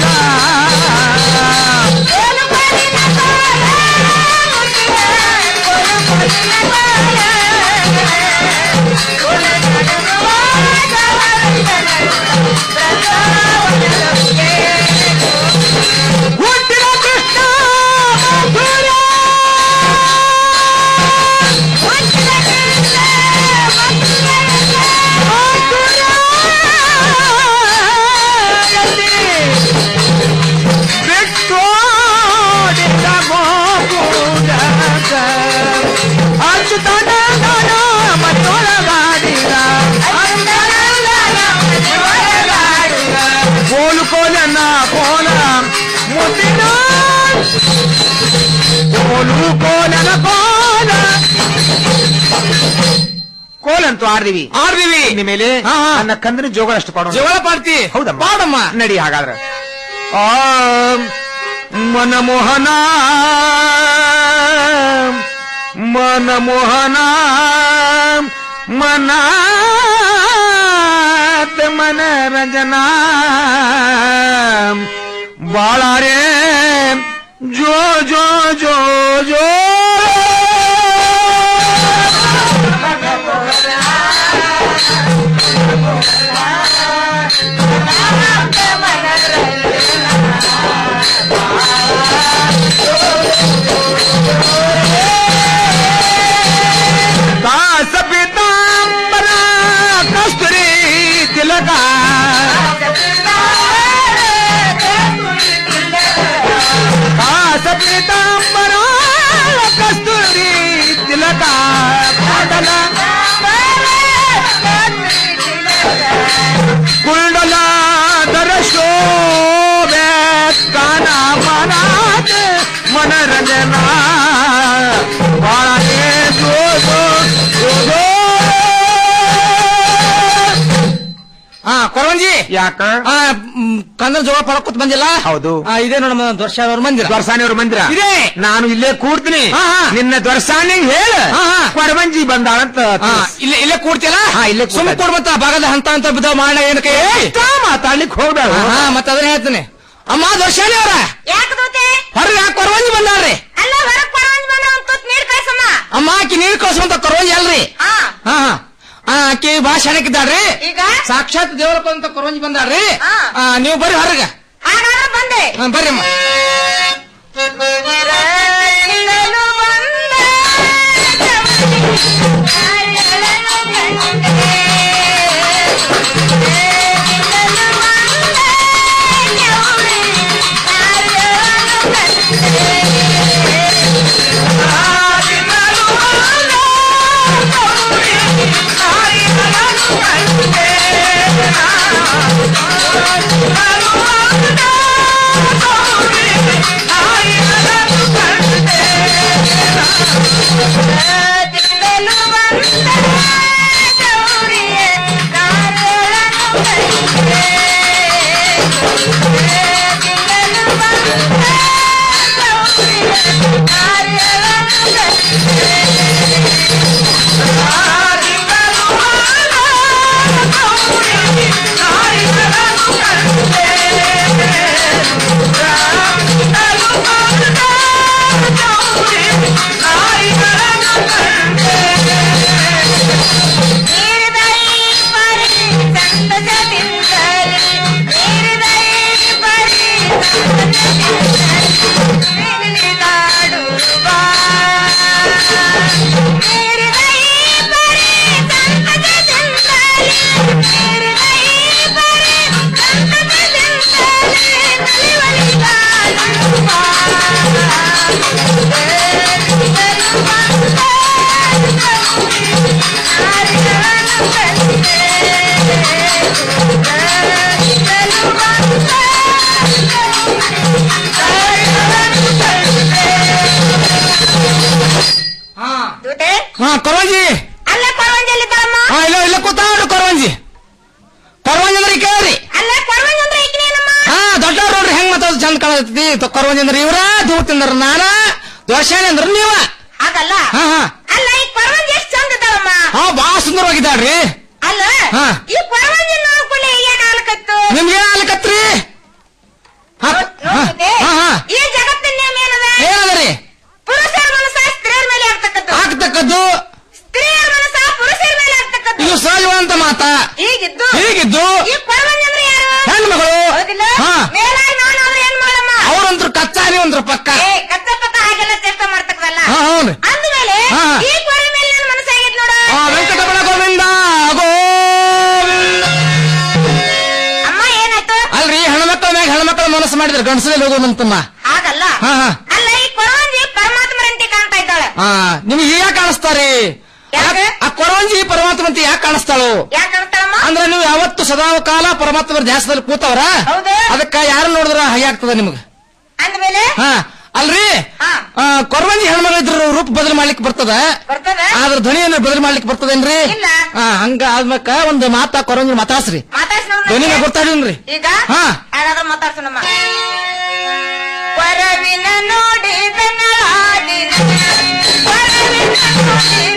ಹುಟ್ಟಿದ ಕೃಷ್ಣ ಮಧುರ ಬಿಟ್ಟೋಡಿದ ಗೋಪುರಕ ಅಚ್ಚುತನ ಮನೊಳಗಾಡಿದ ಕೋಲು ಕೋಲನ ಕೋಲ ಮುದ್ದಿನ ಕೋಲು ಕೋಲನ ಕೋಲ ಕೋಲಂತೂ ಆರ್ದಿವಿ ಆರ್ದಿವಿ ಇನ್ನು ಮೇಲೆ ನನ್ನ ಕಂದನ ಜೋಗಳ ಅಷ್ಟು ಪಾಡೋಣ ಜೋಗಳ ಪಾಡ್ತಿ ಹೌದಮ್ಮ ಪಾಡಮ್ಮ ನಡಿ ಹಾಗಾದ್ರೆ ಆಂ ಮನಮೋಹನ ಮನಮೋಹನ ಮನ ಮನರಂಜನಾ ಬಾಳಾರೆ ಜೋ ಜೋ ಜೋ ಜೋ ದಾಸ ಪೀತಾಂಬರ ಕಸ್ತೂರಿ ತಿಲಕ ದಾಸ ಪೀತಾಂಬರ ಕಸ್ತೂರಿ ತಿಲಕ ಪಾಟಲ ಕುಂಡಲ ದರ ಶೋಭೆ ಕಾನ ಮನಾದ ಮನರಂಜನಾ ಬಾಳನೆ ಜೋ ಜೋ ಜೋ ಜೋ ಹಾ ಕೊರವಂಜಿ ಯಾಕ ಆ ಮ್, ಕಂದನ ಜೋಳ ಪಡಕೊತ್ ಬಂದಿಲ್ಲ ಹೌದು ಆ, ಇದೇ ನೋಡಮ್ಮ ದೊರ್ಶಾರ್ ಅವ್ರ ಮಂದಿರ ದೊರಸಾನಿಯವ್ರ ಮಂದಿರ ಇದೆ ನಾನು ಇಲ್ಲೇ ಕೂಡ್ತೀನಿ ಹಾ, ಹಾ. ನಿನ್ನ ದೊರಸಾನಿಗೆ ಹೇಳ ಹಾ, ಹಾ. ಕೊರವಂಜಿ ಬಂದಾಳಂತ ಹಾ, ಇಲ್ಲೇ ಇಲ್ಲೇ ಕೂಡ್ತಿಲ್ಲ ಹಾ, ಇಲ್ಲೇ ಕೂಡ್ತಾ ಸುಮ್ ಕೊಡ್ ಮತ್ತ ಭಾಗದ ಹಂತ ಅಂತ ಬಿದ್ದಾವ ಮಾಡ ಏನಕ್ಕೆ ಎಷ್ಟ ಮಾತಾಡ್ಲಿಕ್ಕೆ ಹೋಗ್ಬೇಡ ಹಾ ಮತ್ತ ಅದನ್ನ ಹೇಳ್ತೀನಿ ಅಮ್ಮ ದೊರ್ಶಾಲಿ ಅವ್ರ ಯಾಕೆ ದೂತೆ ಹೊರಗೆ ಕೊರವಂಜಿ ಬಂದಾರ್ರಿ ಅಲ್ಲ ಹೊರಗ್ ಕೊಡವಂಜ್ ಬಂದ ಒಂದ್ ತುತ್ ನೀರ್ ಕಳ್ಸಮ್ಮ ಅಮ್ಮ ಆಕಿ ನೀರ್ ಕಳ್ಸುವಂತ ಕೊರವಂಜಿ ಅಲ್ರಿ ಹಾ ಹಾ ಹಾ. ಆ, ಆಕಿ ಭಾಷಣಕ್ಕಿದ್ದಾಳ್ರಿ ಈಗ ಸಾಕ್ಷಾತ್ ದೇವರಪ್ಪ ಅಂತ ಕೊರವಂಜಿ ಬಂದಾಳ್ರಿ ಹಾ. ಆ, ನೀವು ಬರ್ರಿ ಹೊರಗೆ ಹಾಗಾದ್ರೆ ಬಂದೆ ಹಾ, ಬರ್ರಿ ಅಮ್ಮ ರೈಲಲು ಬಂದ ದೂತೆ ಹಾ ಕೊರವಂಜಿ ಅಲ್ಲ ಕೊರವಂಜಿ ಎಲ್ಲಿದ್ದಾಳಮ್ಮ ಹಾ ಇಲ್ಲ ಇಲ್ಲ ಕೂತಾಡ್ರಿ ಕೊರವಂಜಿ ಕೊರವಂಜಿ ಅಂದ್ರೆ ಈ ಕೇಳ್ರಿ ಅಲ್ಲ ಕೊರವಂಜಿ ಅಂದ್ರೆ ಈಗಿನೇನಮ್ಮ ಹಾ ದೊಡ್ಡವ್ರು ನೋಡ್ರಿ ಹೆಂಗ್ ಮಾತಾಡೋದು ಚಂದ ಕಾಣತೈತಿ ಕೊರವಂಜಿ ಅಂದ್ರೆ ಇವ್ರ ದೂರ್ತಿಂದ್ರ ನಾನ ದೋಷಾಣಿ ಅಂದ್ರ ನೀವ ಹಾಗಲ್ಲ ಹಾ ಹಾ ಅಲ್ಲ ಈ ಕೊರವಂಜಿ ಎಷ್ಟು ಚಂದ ಇದ್ದಾಳಮ್ಮ ಹಾ ಬಾಳ ಸುಂದರವಾಗಿದ್ದಾಳ್ರಿ ಅಲ್ಲ ಹಾ. ಈ ಕೊರವಂಜಿ ನೋಡ್ಕೊಳ್ಳಿ ಏನ್ ಆಲಕತ್ತು ನಿಮ್ಗೆ ಆಲಕತ್ರಿ ಹಾ ಹಾ ನೋಡ್ತಿದ್ದೆ? ಹಾ ಹಾ ಈ ಜಗತ್ತಿನ ನಿಯಮ ಏನದ ಏನದರಿ ಪುರುಷರ ಮನಸ್ಸ ಸ್ತ್ರೀಯರ ಮೇಲೆ ಆಗ್ತಕ್ಕದ್ದು ಆಗ್ತಕ್ಕದ್ದು ಸ್ತ್ರೀಯರ ಮನಸ್ಸ ಪುರುಷರ ಮೇಲೆ ಆಗ್ತಕ್ಕದ್ದು ಇದು ಸಹಜವಾದಂತ ಮಾತ ಹೀಗಿದ್ದು ಹೀಗಿದ್ದು ಈ ಕೊರವಂಜಿ ಅಂದ್ರೆ ಯಾರು ಹೆಣ್ಮಗಳು ಹೌದಿಲ್ಲ ಹಾ. ಮೇಲಾಗಿ ನಾನು ಅಂದ್ರೆ ಏನ್ ಮಾಡಮ್ಮ ಅವ್ರಂತ್ರ ಕಚ್ಚಾ ನೀವಂತ್ರ ಪಕ್ಕ ಏ ಕಚ್ಚ ಪಕ್ಕ ಹಾಗೆಲ್ಲ ಚೇಷ್ಟೆ ಮಾಡ್ತಕ್ಕದಲ್ಲ ಹಾ ಹೌದು ಅಂದ್ಮೇಲೆ ಹಾ. ಈ ಕೊರಿ ಮೇಲೆ ನನ್ನ ಮನಸ್ಸಾಗೈತ್ ನೋಡು ಆ ವೆಂಕಟರಮಣ ಗೋವಿಂದ ಗೋವಿಂದ ಅಮ್ಮ ಏನಾಯ್ತು ಅಲ್ರಿ ಹೆಣ್ಮಕ್ಳ ಮ್ಯಾಗ ಹೆಣ್ಮಕ್ಳ ಮನಸ್ಸು ಮಾಡಿದ್ರೆ ಗಂಡಸಲ್ಲಿ ಹೋಗೋಣಂತಮ್ಮ ಹಾಗಲ್ಲ ಹಾ ಹಾ ಅಲ್ಲ ಈ ಕೊರವಂಜಿ ಪರಮಾತ್ಮರಂತೆ ಕಾಣ್ತಾ ಇದ್ದಾಳೆ ಹಾ ನಿಮ್ಗೆ ಯಾಕೆ ಕಾಣಿಸ್ತಾರಿ ಯಾಕೆ? ಆ ಕೊರವಂಜಿ ಪರಮಾತ್ಮ ಅಂತ ಯಾಕೆ ಕಾಣಿಸ್ತಾಳು ಯಾಕೆ ಕಾಣ್ತಾಳಮ್ಮ ಅಂದ್ರೆ ನೀವು ಯಾವತ್ತು ಸದಾ ಕಾಲ ಪರಮಾತ್ಮರ ಧ್ಯಾಸದಲ್ಲಿ ಕೂತವ್ರ ಹೌದು. ಅದಕ್ಕ ಯಾರು ನೋಡಿದ್ರ ಹಾಗೆ ಆಗ್ತದ ನಿಮ್ಗೆ ಅಂದ್ಮೇಲೆ ಹಾ ಅಲ್ರಿ ಹಾ. ಆ, ಕೊರವಂಜಿ ಹೆಣ್ಮಗಳು ಇದ್ರ ರೂಪ ಬದಲು ಮಾಡ್ಲಿಕ್ಕೆ ಬರ್ತದ ಬರ್ತದ ಆದ್ರ ಧ್ವನಿಯನ್ನು ಬದಲು ಮಾಡ್ಲಿಕ್ಕೆ ಬರ್ತದೇನ್ರಿ ಇಲ್ಲ. ಹಾ ಹಂಗ ಆದ್ಮಕ್ಕ ಒಂದು ಮಾತಾ ಕೊರವಂಜಿ ಮಾತಾಡ್ಸ್ರಿ ಮಾತಾಡ್ಸ್ ನೋಡ್ರಿ. ಧ್ವನಿನ ಗೊತ್ತಾಡಿನ್ರಿ ಈಗ ಹಾ. ಹಾಗಾದ್ರೆ ಮಾತಾಡ್ಸೋಣಮ್ಮ ಪರವಿನ ನೋಡಿ ಬೆನ್ನಲಾಡಿನ ಪರವಿನ ನೋಡಿ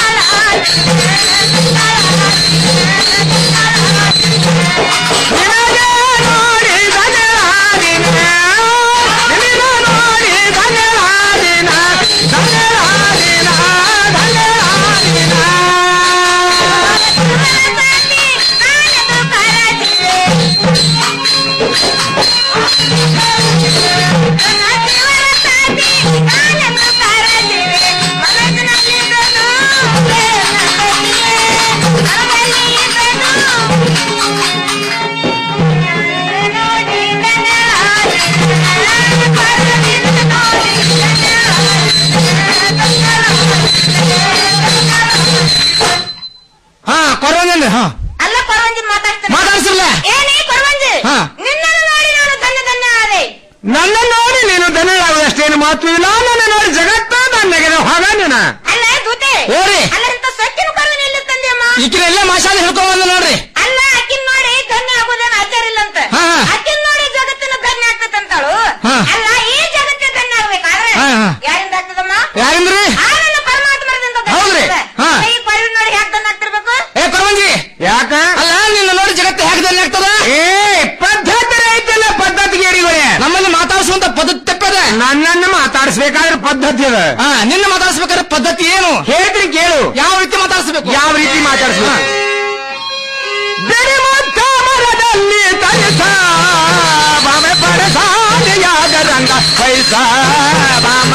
ಹಾ ಕೊರವಂಜಿ ಹಾ ಅಲ್ಲ ಕೊರವಂಜಿ ಮಾತಾಡ್ತಾನೆ ಮಾತಾಡ್ಸಿಲ್ಲ ಏನೇ ಕೊರವಂಜಿ ಹಾ. ನಿನ್ನನ್ನು ನೋಡಿ ನಾನು ಧನ್ಯ ಧನ್ಯ ಆದೆ ನನ್ನ ನೋಡಿ ನೀನು ಧನ್ಯರಾಗುವುದಷ್ಟೇನು ಮಾತು ಇಲ್ಲ ನನ್ನ ನೋಡಿ ಜಗತ್ತ ನನಗೆ ಹೊಗ ನೀನ ಅಲ್ಲ ದೂತೆ ಓರಿ. ಅಲ್ಲ ಇಂತ ಸೊಕ್ಕಿನ ಕೊರವನ ಎಲ್ಲಿ ತಂದೆಯಮ್ಮ ಈಕಿನೆಲ್ಲ ಮಾಷಾದ ಹಿಡ್ಕೊಂಡ್ ಬಂದ ನೋಡ್ರಿ ಅಲ್ಲ ಅಕ್ಕಿನ ನೋಡಿ ಧನ್ಯ ಆಗೋದೇನು ಆಚಾರ ಇಲ್ಲ ಅಂತ ಹಾ, ಹಾ. ಅಕ್ಕಿನ ನೋಡಿ ಜಗತ್ತಿನ ಧನ್ಯ ಆಗ್ತದಂತಾಳು ಹಾ. ಅಲ್ಲ ಈ ಜಗತ್ತಿನ ಧನ್ಯ ಆಗ್ಬೇಕಾದ್ರೆ ಹಾ, ಹಾ. ಯಾರಿಂದ ಆಗ್ತದಮ್ಮ ಯಾರಿಂದ್ರಿ ಆನಂದ ಪರಮಾತ್ಮರಿಂದ ಧನ್ಯ ಹೌದ್ರಿ? ಆಗ್ತದೆ. ಹಾ. ಈ ಕೊರವಿನ ನೋಡಿ ಹ್ಯಾಕ್ ಧನ್ಯ ಆಗ್ತಿರ್ಬೇಕು ಏ ಕೊರವಂಜಿ ಯಾಕ ಅಲ್ಲ ನಿನ್ನ ನೋಡಿ ಜಗತ್ತು ಹೇಗೆ ಧನ್ಯ ಆಗ್ತದ ಏ ಪದ್ಧತಿ ಐತಿಲ್ಲ ಪದ್ಧತಿ ಗೇಡಿಗಳೇ ನಮ್ಮಲ್ಲಿ ಮಾತಾಡಿಸುವಂತ ಪದ್ಧತಿ ತಪ್ಪದ ನನ್ನನ್ನು ಮಾತಾಡಿಸ್ಬೇಕಾದ್ರೆ ಪದ್ಧತಿ ಅದ ಹಾ ನಿನ್ನ ಮಾತಾಡಿಸ್ಬೇಕಾದ್ರೆ ಪದ್ಧತಿ ಏನು ಹೇಳ್ತೀನಿ ಕೇಳು ಯಾವ ರೀತಿ ಮಾತಾಡಿಸ್ಬೇಕು ಯಾವ ರೀತಿ ಮಾತಾಡಿಸ್ಬೇಕು ಬಿಡಿಮುತ್ತ ಮರದಲ್ಲಿ ತರಿಸ ಬಾಮೆ ಪಡಸಾದೆಯಾದ ರಂಗ ಪೈಸ ಬಾಮ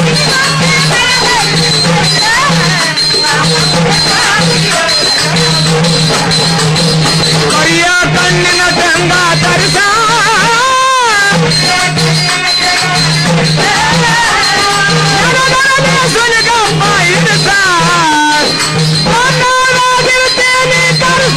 ಕರಿಯ ಕಣ್ಣಿನ ಗಂಗ ತರಿಸ ಸುಲಿಗಮ್ಮ ಇರಿಸ ನನ್ನೊಳಗಿರುತ್ತೇನೆ ಕರೆಸ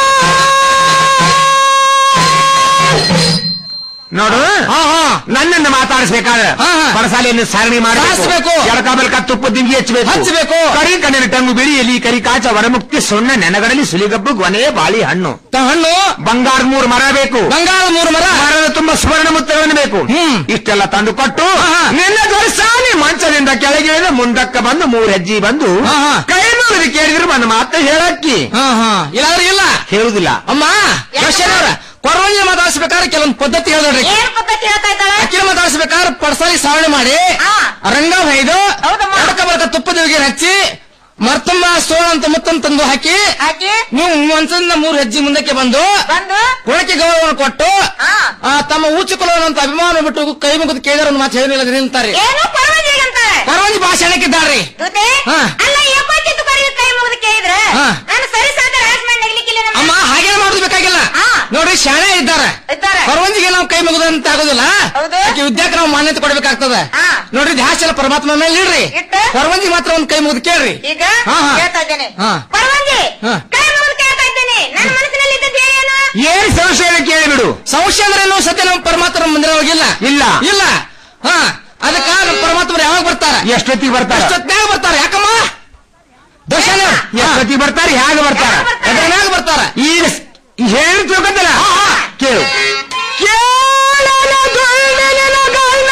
ನೋಡು ನನ್ನನ್ನು ಮಾತಾಡಿಸ್ಬೇಕಾದ್ರೆ ಪರಸಾಲೆಯನ್ನು ಸರಣಿ ಸಾರಿಸ್ಬೇಕು. ಮಾಡಬೇಕು ಎಡಕ ಬಲಕ ತುಪ್ಪ ದಿಂಗಿ ಹಚ್ಚಬೇಕು ಹಚ್ಚಬೇಕು. ಕರಿ ಕಣ್ಣಿನ ಟಂಗು ಬಿಳಿ ಎಲಿ ಕರಿ ಕಾಚ ವರಮುಕ್ತಿ ಸೊಣ್ಣ ನೆನಗಡಲಿ ಸುಲಿಗಬ್ಬು ಗೊನೆ ಬಾಳಿ ಹಣ್ಣು ಹಣ್ಣು ಬಂಗಾರದ ಮೂರು ಮರ ಬೇಕು ಬಂಗಾರದ ಮೂರು ಮರ ಮರದ ತುಂಬಾ ಸುವರ್ಣ ಮುತ್ತವನ್ನು ಬೇಕು ಇಷ್ಟೆಲ್ಲ ತಂದು ಕೊಟ್ಟು ನಿನ್ನ ದೊರಸಾನಿ ಮಂಚದಿಂದ ಕೆಳಗಿಳಿದ ಮುಂದಕ್ಕ ಬಂದು ಮೂರ್ ಹೆಜ್ಜೆ ಬಂದು ಕೈ ಮುಗಿದು ಕೇಳಿದ್ರು ನನ್ನ ಮಾತ ಹೇಳಕ್ಕಿ ಇಲ್ಲಾದ್ರೆ ಇಲ್ಲ ಹೇಳುದಿಲ್ಲ ಅಮ್ಮ ಯಶನವ್ರ ಕೊರವಂಜಿ ಮಾತಾಡಿಸ್ಬೇಕಾದ್ರೆ ಕೆಲವೊಂದು ಪದ್ಧತಿ ಹೇಳಿದ್ರಿ ಏನ್ ಪದ್ಧತಿ ಹೇಳ್ತಾ ಇದ್ದಾಳೆ ಅಕ್ಕಿನ ಮಾತಾಡಿಸ್ಬೇಕಾದ್ರೆ ಪಡ್ಸಾಲಿ ಸಾವಣೆ ಮಾಡಿ ರಂಗ ಹೊಯ್ದು ಎಡಕ ಬಲಕ ತುಪ್ಪದ ಹೋಗಿ ಹಚ್ಚಿ ಮರ್ತಮ್ಮ ಸೋಳ ಅಂತ ಮುತ್ತನ್ನು ತಂದು ಹಾಕಿ ಹಾಕಿ ನೀವು ಮಂಚದಿಂದ ಮೂರು ಹೆಜ್ಜೆ ಮುಂದಕ್ಕೆ ಬಂದು ಬಂದು ಕೊಳಕೆ ಗೌರವವನ್ನು ಕೊಟ್ಟು ಆ, ತಮ್ಮ ಊಚು ಕುಲವನ್ನಂತ ಅಭಿಮಾನ ಬಿಟ್ಟು ಕೈ ಮುಗಿದು ಕೇಳಿದ್ರೆ ಒಂದು ಮಾತು ಹೇಳಿಲ್ಲ ನಿಲ್ತಾರೆ ಏನು ಕೊರವಂಜಿ ಅಂತಾರೆ ಕೊರವಂಜಿ ಭಾಷಣಕ್ಕಿದ್ದಾರೆ ದೂತೆ ಹಾ. ಅಲ್ಲ ಏಕೋಚಿತ್ತು ಕರಿ ಕೈ ಮುಗಿದು ಕೇಳಿದ್ರೆ ಹಾ. ನಾನು ಸರಿ ಸಾಧ ರಾಜಮಾನ್ ನೆಗ್ಲಿಕ್ಕಿಲ್ಲ ನಮ್ಮ ಅಮ್ಮ ಹಾಗೆ ಮಾಡೋದು ಬೇಕಾಗಿಲ್ಲ ನೋಡ್ರಿ ಶಾಣೆ ಇದ್ದಾರೆ ಇದ್ದಾರೆ. ಕೊರವಂಜಿಗೆ ನಾವು ಕೈ ಮುಗುದಂತ ಆಗೋದಿಲ್ಲ ಹೌದು. ಆಕೆ ವಿದ್ಯಾಕ್ಕೆ ನಾವು ಮಾನ್ಯತೆ ಕೊಡ್ಬೇಕಾಗ್ತದೆ ಹಾ. ನೋಡ್ರಿ ಧ್ಯಾಸ ಎಲ್ಲ ಪರಮಾತ್ಮ ಮೇಲೆ ಇಡ್ರಿ ಇಟ್ಟು? ಕೊರವಂಜಿ ಮಾತ್ರ ಒಂದ್ ಕೈ ಮುಗಿದು ಕೇಳ್ರಿ ಈಗ ಹಾ, ಹಾ. ಕೇಳ್ತಾ ಇದ್ದೇನೆ ಹಾ. ಕೊರವಂಜಿ ಹಾ. ಕೈ ಮುಗಿದು ಕೇಳ್ತಾ ಇದ್ದೇನೆ ನನ್ನ ಮನಸ್ಸಿನಲ್ಲಿ ಇದ್ದದ್ದು ಏನು ಏನ್ ಸಂಶಯ ಕೇಳಿಬಿಡು ಸಂಶಯ ಅಂದ್ರೆ ಏನು ಸತ್ಯ ನಮ್ಮ ಪರಮಾತ್ಮ ಮಂದಿರ ಒಳಗಿಲ್ಲ ಇಲ್ಲ ಇಲ್ಲ ಹಾ ಅದಕ್ಕ ನಮ್ಮ ಪರಮಾತ್ಮರು ಯಾವಾಗ ಬರ್ತಾರ ಎಷ್ಟೊತ್ತಿಗೆ ಬರ್ತಾರೆ ಎಷ್ಟೊತ್ನಾಗ ಬರ್ತಾರ ಯಾಕಮ್ಮ ದರ್ಶನ ಎಷ್ಟೊತ್ತಿಗೆ ಬರ್ತಾರೆ ಹೇಗೆ ಬರ್ತಾರೆ ಎದ್ರನ್ಯಾಗ ಬರ್ತಾರ ಈಗ ಹೇಳಿ ತಿಳ್ಕೊಂತಲ್ಲ ಕೇಳು ಕೇಳನ ಗಂಡನ ಗಂಡ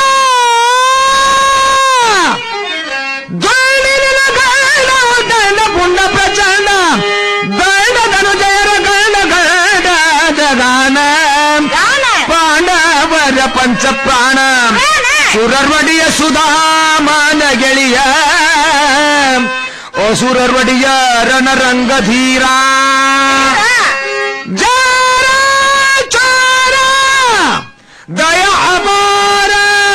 ಗಂಡನ ಗಂಡ ಗಂಡ ಪುಂಡ ಪ್ರಚಂಡ ಗಂಡ ಧನು ಜಯರ ಗಂಡ ಗಂಡ ಜಗಾನ ಪಾಂಡವರ ಪಂಚ ಪ್ರಾಣ ಸುರರ್ವಡಿಯ ಸುಧಾಮನ ಗೆಳೆಯ ಓ ಸುರರ್ವಡಿಯ ರಣರಂಗಧೀರ ಜಾರ ಚಾರ ದಯ ಅಪಾರ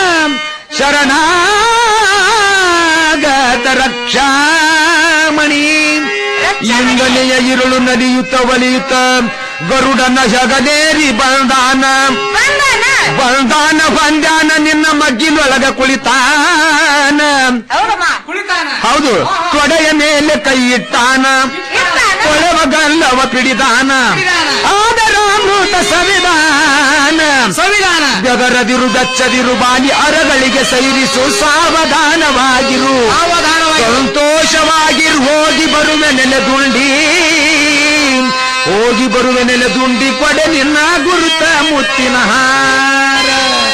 ಶರಣಾಗತ ರಕ್ಷಾಮಣಿ ಇಂಗನೆಯ ಇರುಳು ನಲಿಯುತ್ತ ಒಲಿಯುತ್ತ ಗರುಡನ ಜಗದೇರಿ ಬಂದಾನ ಬಂದಾನ ಬಂದಾನ ನಿನ್ನ ಮಗ್ಗಿಲೊಳಗ ಕುಳಿತಾನ ಹೌದು ತೊಡೆಯ ಮೇಲೆ ಕೈ ಇಟ್ಟಾನ ಕೊಳವ ಗಲ್ಲವ ಪಿಡಿದಾನ ಆದರ ಅಮೃತ ಸವಿದಾನ ಸಂವಿಧಾನ ಬೆದರದಿರು ಬೆಚ್ಚದಿರು ಬಾನಿ ಅರಗಳಿಗೆ ಸೈರಿಸು ಸಾವಧಾನವಾಗಿರು ಸಂತೋಷವಾಗಿರು ಹೋಗಿ ಬರುವೆ ನೆಲೆದುಂಡಿ ಹೋಗಿ ಬರುವೆ ನೆಲೆದುಂಡಿ ಕೊಡೆ ನಿನ್ನ ಗುರುತ ಮುತ್ತಿನ ಹಾರ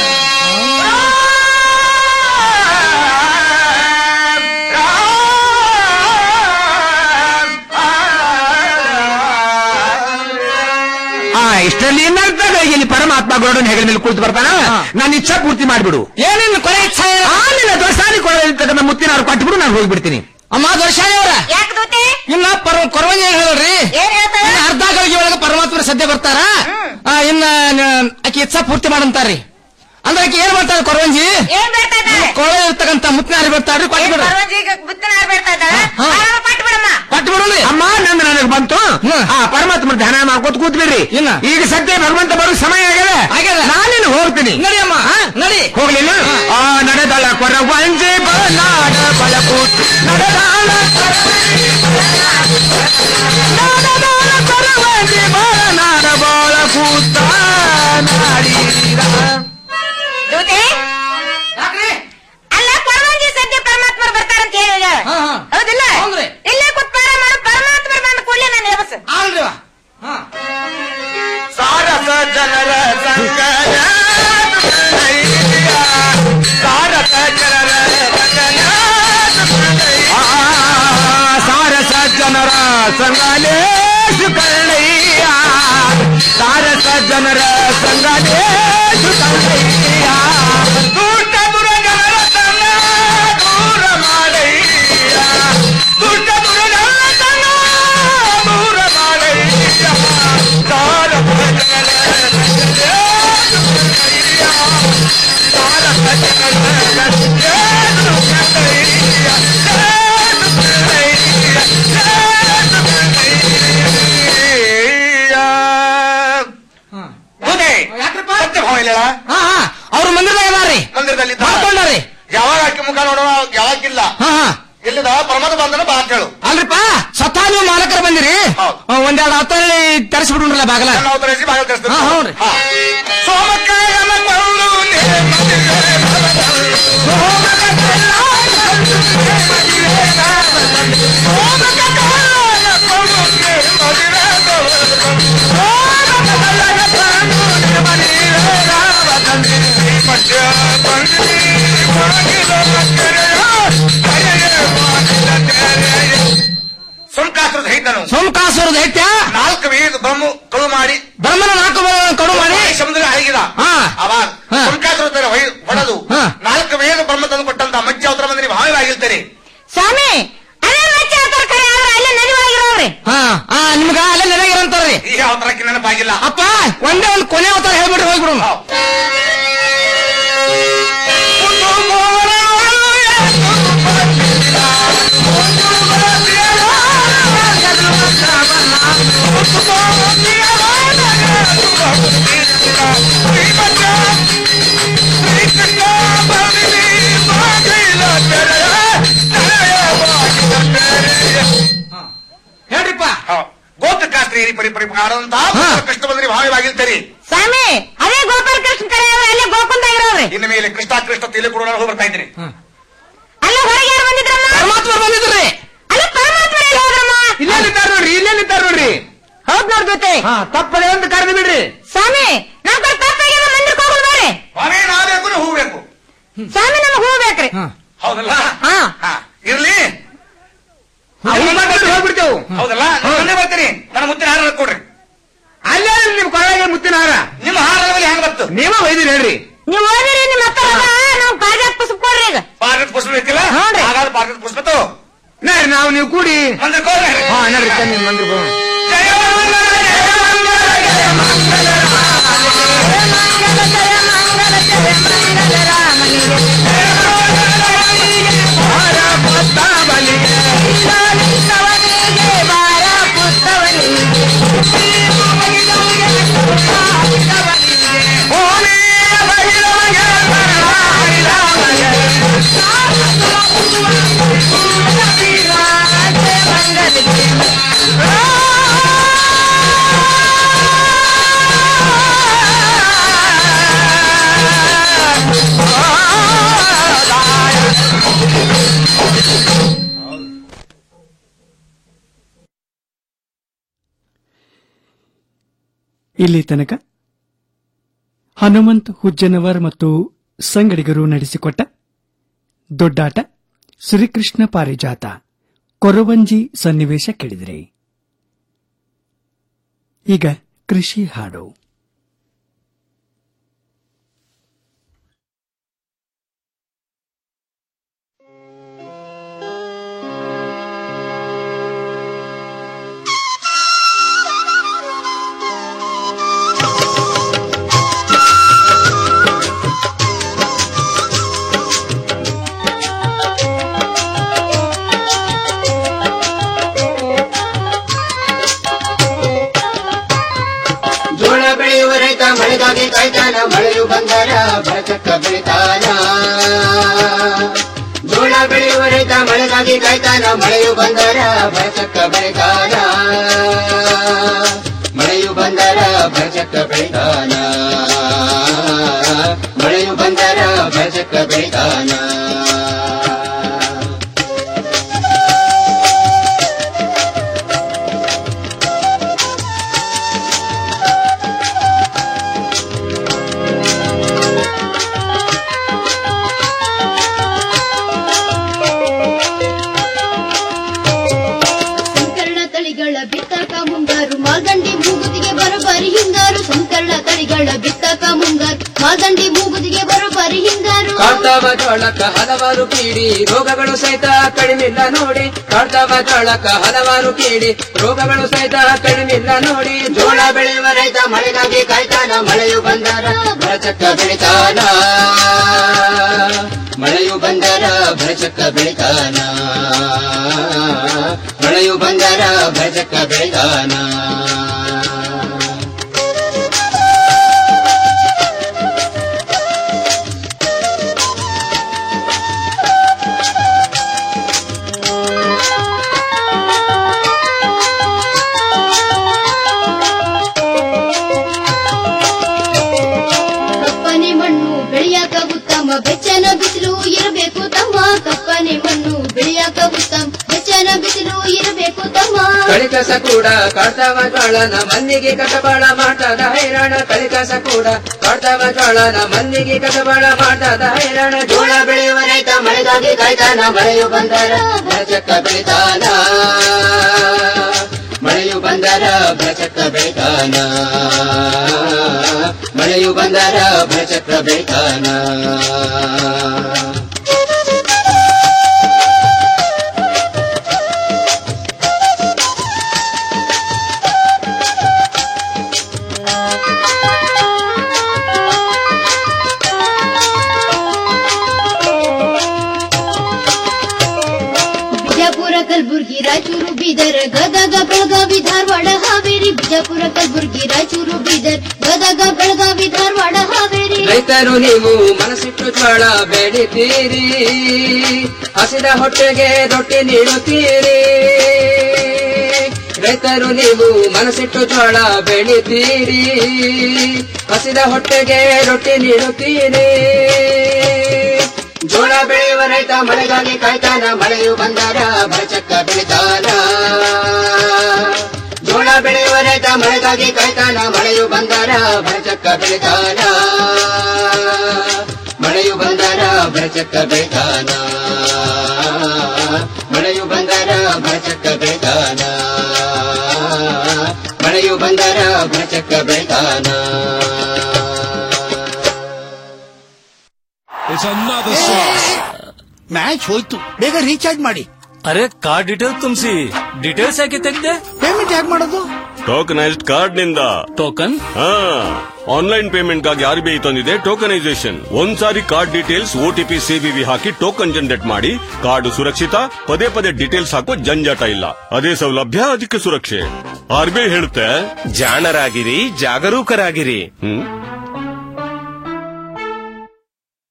ಆ ಇಷ್ಟರಲ್ಲಿ ಏನಾಗ್ತದೆ ಇಲ್ಲಿ ಪರಮಾತ್ಮ ಗರುಡನ ಹೆಗಲ ಮೇಲೆ ಕುಳಿತು ಬರ್ತಾನ ನನ್ನ ಇಚ್ಛಾ ಪೂರ್ತಿ ಮಾಡಿಬಿಡು ಏನಿಲ್ಲ ಕೊನೆ ಇಚ್ಛೆ ಆಮೇಲೆ ದೊಸಾನಿ ಕೊಡಲಿರ್ತಕ್ಕಂಥ ಮುತ್ತಿನವ್ರು ಕೊಟ್ಬಿಡು ನಾನು ಹೋಗ್ಬಿಡ್ತೀನಿ ಅಮ್ಮ ದೊರ್ಶಾನಿ ಅವರ ಯಾಕೆ ದೂತಿ ಇನ್ನ ಪರ ಕೊರವಂಜಿ ಏನ್ ಹೇಳ್ರಿ ಏನ್ ಹೇಳ್ತಾರ ಇನ್ನ ಅರ್ಧ ಗಳಿಗೆ ಒಳಗೆ ಪರಮಾತ್ಮನ ಸದ್ಯ ಬರ್ತಾರ ಆ, ಇನ್ನ ನ- ಆಕೆ ಇಚ್ಛಾ ಪೂರ್ತಿ ಮಾಡಂತಾರ್ರಿ ಅಂದ್ರೆ ಆಕೆ ಏನ್ ಮಾಡ್ತಾರೆ ಕೊರವಂಜಿ ಏನ್ ಬರ್ತಾ ಇದ್ದಾರೆ ಕೊಳ ಇರ್ತಕ್ಕಂಥ ಮುತ್ತಿನಾರಿ ಬರ್ತಾರ್ರಿ ಕೊಟ್ಬಿಡ್ರಿ ಪರ್ವತಿಗೆ ಬುದ್ಧನ ಬರ್ತಾ ಇದ್ದಾಳ ಪಟ್ಟು ಬಿಡಮ್ಮ ಕೊಟ್ಬಿಡ್ರಿ ಅಮ್ಮ ನಂದು ನನಗೆ ಬಂತು ಆ ಪರಮಾತ್ಮ ಧ್ಯಾನ ಮಾಡ್ಕೋತ ಕೂತ್ಬಿಡ್ರಿ ಈಗ ಸದ್ಯ ಭಗವಂತ ಬರೋ ಸಮಯ ಆಗ್ಯದ ಆಗ್ಯದ. ನಾನೇನು ಹೋಗ್ತೀನಿ ನಡಿ ಅಮ್ಮ ನಡಿ ಹೋಗ್ಲಿಲ್ಲ ಆ ನಡೆದಳ ಕೊರವಂಜಿ ಬಲಾಡ ಬಲಪೂತ್ ನಡೆದಾಳ ನಡೆದಾಳ ಕೊರವಂಜಿ ಬಲನಾಡ ಬಾಳ ಕೂತ ನಾಡೀರ ದೂತಿ ಅಲ್ಲ ಪರವಂಜಿ ಸದ್ಯ ಪರಮಾತ್ಮರು ಬರ್ತಾರಂತ ಹೇಳಿ ಹೌದಿಲ್ಲ ಇಲ್ಲೇ ಕೂತ್ಪಾರ ಮಾಡು ಪರಮಾತ್ಮರು ಬಂದ ಕೂಡಲೇ ನಾನು ಎಬಸ್ ಸಾರಸ ಜನರ ಸಂಗಯ ಸಾರಸ ಜನರ ಸಾರಸ ಜನರ ಸಂಗಲೇಶು ಕಳ್ಳಯ್ಯ ಸಾರಸ ಜನರ ಸಂಗಲೇಶು ಕಳ್ಳಯ್ಯ ದುಷ್ಟ ದುರ ಜನರ ಸಂಗ ದೂರ ಮಾಡಯ್ಯ ದುಷ್ಟ ದುರ ಜನರ ಸಂಗ ದೂರ ಮಾಡಯ್ಯ ಸಾರಸ ಜನರ ಅವ್ರ ಮಂದಿರದಾಗ ಅದಾರ್ರಿ ಮಂದಿರದಲ್ಲಿ ಮಾಡ್ಕೊಂಡಾರಿ ಯಾವಾಗ ಆಕೆ ಮುಖ ನೋಡೋಣ ಯಾವಾಗಿಲ್ಲ ಎಲ್ಲಿದ ಪರಮಾತ್ಮ ಬಂದನ ಬಾ ಅಂತ ಹೇಳು ಅಲ್ರಿಪ್ಪ ಸ್ವತಃ ನೀವು ಮಾಲಕರು ಬಂದಿರಿ ಆ, ಒಂದೆರಡು ಹತ್ತಲ್ಲಿ ತರಿಸ್ಬಿಡ್ರಲ್ಲ ಬಾಗಲ ನಾವು ತರಿಸಿ ಬಾಗಿಲು ತೆರೆಸ್ತೀವಿ. ಹಾ, ಹೌದ್ರಿ. ಹಾ. ಸೋಮಕಾಯನ ಕೊಳ್ಳು ಸೋಮಕಾಸುರದ ಹೈತನು ಸೋಮಕಾಸುರದ ದೈತ್ಯ ನಾಲ್ಕು ವೇದ ಬ್ರಹ್ಮ ಕಳು ಮಾಡಿ ಬ್ರಹ್ಮನ ನಾಲ್ಕು ವೇದಗಳನ್ನು ಕಡು ಮಾಡಿ ಸಮುದ್ರ ಹರಿಗಿದ ಹಾ. ಅವಾಗ ಹಾ. ಸೋಮಕಾಸುರ ತರ ಹೊಯ್- ಹೊಡೆದು ಹಾ. ನಾಲ್ಕು ವೇದ ಬ್ರಹ್ಮ ತಂದು ಕೊಟ್ಟಂತ ಮಜ್ಜ ಅವತರ ಮಂದಿ ಭಾವವಾಗಿರ್ತಾರೆ ಸ್ವಾಮಿ ಅಲ್ಲೇ ಮಚ್ಚ ಅಂತಾರ ಕರೆ ಆದ್ರೆ ಅಲ್ಲೇ ನದಿ ಒಳಗಿರೋವ್ರಿ ಹಾ ಆ ನಿಮ್ಗ ಅಲ್ಲೇ ನೆನಗಿರಂತಾರ್ರಿ ಈ ಅವತಾರಕ್ಕೆ ನೆನಪಾಗಿಲ್ಲ ಅಪ್ಪ ಒಂದೇ ಒಂದು ಕೊನೆ ಅವತಾರ ಹೇಳ್ಬಿಟ್ರೆ ಹೋಗ್ಬಿಡು ಹೇಳ್ರಿಪ್ಪ ಗೋತ್ರಕಾಸ್ತ್ರೀಯರಿ ಪರಿ ಪರಿ ಆಡಂತ ಕೃಷ್ಣ ಬಂದ್ರಿ ಭಾವವಾಗಿರ್ತಾರೆ ಸ್ವಾಮಿ ಅದೇ ಗೋಪಾಲ ಕೃಷ್ಣ ಕರೆ ಆದ್ರೆ ಅಲ್ಲೇ ಗೋಕುಂದಾಗ ಇರೋವ್ರಿ ಇನ್ನು ಮೇಲೆ ಕೃಷ್ಣ ಕೃಷ್ಣ ತಿಳಿ ಕೂಡ ಹೋಗಿ ಬರ್ತಾ ಇದ್ದೀನಿ ಅಲ್ಲ ಹೊರಗೆ ಯಾರು ಬಂದಿದ್ರಮ್ಮ ಪರಮಾತ್ಮ ಬಂದಿದ್ರಿ ಅಲ್ಲ ಪರಮಾತ್ಮ ಎಲ್ಲಿ ಹೋದ್ರಮ್ಮ ಇಲ್ಲೇ ನಿಂತಾರ ನೋಡ್ರಿ ಇಲ್ಲೇ ನಿಂತಾರ ನೋಡ್ರಿ ಹೌದ್ ನೋಡ್ದೋತೆ ಹಾ ತಪ್ಪದೆ ಅಂತ ಕರೆದು ಬಿಡ್ರಿ ಸ್ವಾಮಿ ನಾವ್ ತಪ್ಪಾಗ್ಯದ ಮಂದಿರಕ್ಕೆ ಹೋಗೋದು ಬೇರೆ ಮನೆ ನಾಬೇಕು ಹೂ ಬೇಕು ಸ್ವಾಮಿ ನಮಗ್ ಹೂ ಬೇಕ್ರಿ ಹೌದಲ್ಲ ಹಾ ಹಾ, ಇರ್ಲಿ ಹೋಗ್ಬಿಡ್ತೇವು ಹೌದಲ್ಲ ನಾನು ಮೊನ್ನೆ ಬರ್ತೀನಿ ನನ್ನ ಮುತ್ತಿನ ಹಾರ ಕೊಡ್ರಿ ಅಲ್ಲೇ ನಿಮ್ ಕೊರಳಿಗೆ ಮುತ್ತಿನ ಹಾರ ನಿಮ್ಮ ಹಾರದಲ್ಲಿ ಹೆಂಗ್ ಬರ್ತು ನೀವೇ ಒಯ್ದಿರಿ ಹೇಳ್ರಿ ನೀವ್ ಓದಿರಿ ನಿಮ್ ಹತ್ರ ನಾವ್ ಪಾರಿಜಾತ ಪುಷ್ಪ ಕೊಡ್ರಿ ಈಗ ಪಾರ್ಗದ ಪುಷ್ಪ ಬೇಕಿಲ್ಲ ಹ್ಞೂನ್ರಿ. ಹಾಗಾದ್ರೆ ಪಾರ್ಗದ ಪುಷ್ಪ ತಗೋ ನಡ್ರಿ ನಾವು ನೀವು ಕೂಡಿ ಮಂದಿರಕ್ಕೆ ಹೋಗ್ರಿ ಹಾ ನಡ್ರಿ ತನ್ನಿ ಮಂದಿರಕ್ಕೆ ಹೋಗೋಣ. ಇಲ್ಲಿ ತನಕ ಹನುಮಂತ್ ಹುಜ್ಜನವರ್ ಮತ್ತು ಸಂಗಡಿಗರು ನಡೆಸಿಕೊಟ್ಟ ದೊಡ್ಡಾಟ ಶ್ರೀಕೃಷ್ಣ ಪಾರಿಜಾತ ಕೊರವಂಜಿ ಸನ್ನಿವೇಶ ಕೇಳಿದಿರಿ ಈಗ ಕೃಷಿ ಹಾಡು ಜೋಳ ಬೆಳೆಯುವ ರೈತ ಮಳೆಗಾಗಿ ಕಾಯ್ತಾನ ಮಳೆಯು ಬಂದರ ಬರಚಕ್ಕ ಬೆಳಿತಾನ ಜೋಳ ಬೆಳೆಯುವ ರೈತ ಮಳೆಗಾಗಿ ಕಾಯ್ತಾನ ಮಳೆಯು ಬಂದರ ಬರಚಕ್ಕ ಬೆಳಿತಾನ ಮಳೆಯು ಬಂದರ ಬರಚಕ್ಕ ಬೆಳಿತಾನ ಮಳೆಯು ಬಂದರ ಬರಚಕ್ಕ ಬೆಳಿತಾನ ಸಂಕರಣ ತಳಿಗಳ ಬಿತ್ತಕ ಮುಂಗಾರು ಮಾಲ್ದಂಡಿ ಮೂಗುದಿಗೆ ಬರೋಬ್ಬರಿ ಹಿಂಗಾರು ಸಂಕರಣ ತಳಿಗಳ ಬಿತ್ತಕ ಮುಂಗಾರು ಮಾಲ್ದಂಡಿ ಮೂಗುದಿಗೆ ಬರೋಬ್ಬರಿ ಹಿಂಗಾರು ಕಾಡ್ತಾವ ಜೋಳಕ್ಕ ಹಲವಾರು ಕೀಡಿ ರೋಗಗಳು ಸಹಿತ ಕಡಿಮಿಲ್ಲ ನೋಡಿ ಕಾಡ್ತಾವ ಜೋಳಕ್ಕ ಹಲವಾರು ಕೀಡಿ ರೋಗಗಳು ಸಹಿತ ಕಡಿಮಿಲ್ಲ ನೋಡಿ ಜೋಳ ಬೆಳೆಯುವ ರೈತ ಮಳೆಗಾಗಿ ಕಾಯ್ತಾನ ಮಳೆಯು ಬಂದರ ಬರಚಕ್ಕ ಬೆಳಿತಾನ ಮಳೆಯು ಬಂದರ ಬರಚಕ್ಕ ಬೆಳಿತಾನ ಮಳೆಯು ಬಂದರ ಬರಚಕ್ಕ ಬೆಳಿತಾನ ಕಪ್ಪನೆ ಮಣ್ಣು ಬೆಳೆಯಾಕ ಉತ್ತಮ ಬೆಚ್ಚನ ಬಿಸಿಲು ಇರಬೇಕು ತಮ್ಮ ಕಪ್ಪನೆ ಮಣ್ಣು ಬೆಳೆಯಾಕ ಉತ್ತಮ ಬೆಚ್ಚನ ಬಿಸಿಲು ಇರಬೇಕು ತಮ್ಮ ಕಳಿಕಸ ಕೂಡ ಕಾಡ್ತಾವ ಜೋಳನ ಮಲ್ಲಿಗೆ ಕಸಬಾಳ ಮಾಡ್ತದ ಹೈರಾಣ ಕಳಿಕಸ ಕೂಡ ಕಾಡ್ತಾವ ಜೋಳನ ಮಲ್ಲಿಗೆ ಕಸಬಾಳ ಮಾಡ್ತದ ಹೈರಾಣ ಜೋಳ ಬೆಳೆಯುವ ರೈತ ಮಳೆಗಾಗಿ ಕಾಯ್ತಾನ ಮಳೆಯು ಬಂದರ ಬರಚಕ್ಕ ಬೆಳಿತಾನ ಮಳೆಯು ಬಂದರ ಬರಚಕ್ಕ ಬೆಳಿತಾನ ಮಳೆಯು ಬಂದರ ಬರಚಕ್ಕ ಬೆಳಿತಾನ ಬಿಜಾಪುರ ಕಲಬುರ್ಗಿ ರಾಯಚೂರು ಬೀದರ್ ಗದಗ ಬೆಳಗಾವಿ ಧಾರವಾಡ ಹಾವೇರಿ ಬಿಜಾಪುರ ಕಲಬುರ್ಗಿ ರಾಯಚೂರು ಬೀದರ್ ಗದಗ ಬೆಳಗಾವಿ ಧಾರವಾಡ ಹಾವೇರಿ ರೈತರು ನೀವು ಮನಸ್ಸಿಟ್ಟು ಜೋಳ ಬೆಳಿತೀರಿ ಹಸಿದ ಹೊಟ್ಟೆಗೆ ರೊಟ್ಟಿ ನೀಡುತ್ತೀರಿ ರೈತರು ನೀವು ಮನಸ್ಸಿಟ್ಟು ಜೋಳ ಬೆಳಿತೀರಿ ಹಸಿದ ಹೊಟ್ಟೆಗೆ ರೊಟ್ಟಿ ನೀಡುತ್ತೀರಿ ಜೋಳ ಬೆಳೆಯುವ ರೈತ ಮಳೆಗಾಗಿ ಕಾಯ್ತಾನ ಮಳೆಯು ಬಂದರ ಬರಚಕ್ಕ ಬೆಳಿತಾನ ಜೋಳ ಬೆಳೆಯುವ ರೈತ ಮಳೆಗಾಗಿ ಕಾಯ್ತಾನ ಮಳೆಯು ಬಂದರ ಬರಚಕ್ಕ ಬೆಳಿತಾನ ಮಳೆಯು ಬಂದರ ಬರಚಕ್ಕ ಬೆಳಿತಾನ ಮಳೆಯು ಬಂದರ ಬರಚಕ್ಕ ಬೆಳಿತಾನ ಮಳೆಯು ಬಂದರ ಬರಚಕ್ಕ ಬೆಳಿತಾನ ಮ್ಯಾಚ್ ಹೋಯ್ತು ಬೇಗ ರೀಚಾರ್ಜ್ ಮಾಡಿ ಅರೆ ಕಾರ್ಡ್ ಡೀಟೇಲ್ಸ್ ತುಂಬಿಸಿ ಡೀಟೇಲ್ಸ್ ಯಾಕೆ ತೆಗ್ದೆ ಪೇಮೆಂಟ್ ಯಾಕೆ ಮಾಡೋದು ಟೋಕನೈಸ್ಡ್ ಕಾರ್ಡ್ ನಿಂದ ಟೋಕನ್ ಹಾ ಆನ್ಲೈನ್ ಪೇಮೆಂಟ್ ಗಾಗಿ ಆರ್ ಬಿ ಐ ತಂದಿದೆ ಟೋಕನೈಸೇಷನ್ ಒಂದ್ಸಾರಿ ಕಾರ್ಡ್ ಡೀಟೇಲ್ಸ್ ಓಟಿಪಿ ಸಿಬಿವಿ ಹಾಕಿ ಟೋಕನ್ ಜನರೇಟ್ ಮಾಡಿ ಕಾರ್ಡ್ ಸುರಕ್ಷಿತ ಪದೇ ಪದೇ ಡೀಟೇಲ್ಸ್ ಹಾಕೋ ಜಂಜಾಟ ಇಲ್ಲ ಅದೇ ಸೌಲಭ್ಯ ಅದಕ್ಕೆ ಸುರಕ್ಷೆ ಆರ್ ಬಿ ಐ ಹೇಳುತ್ತೆ ಜಾಣರಾಗಿರಿ ಜಾಗರೂಕರಾಗಿರಿ ಹ್ಮ್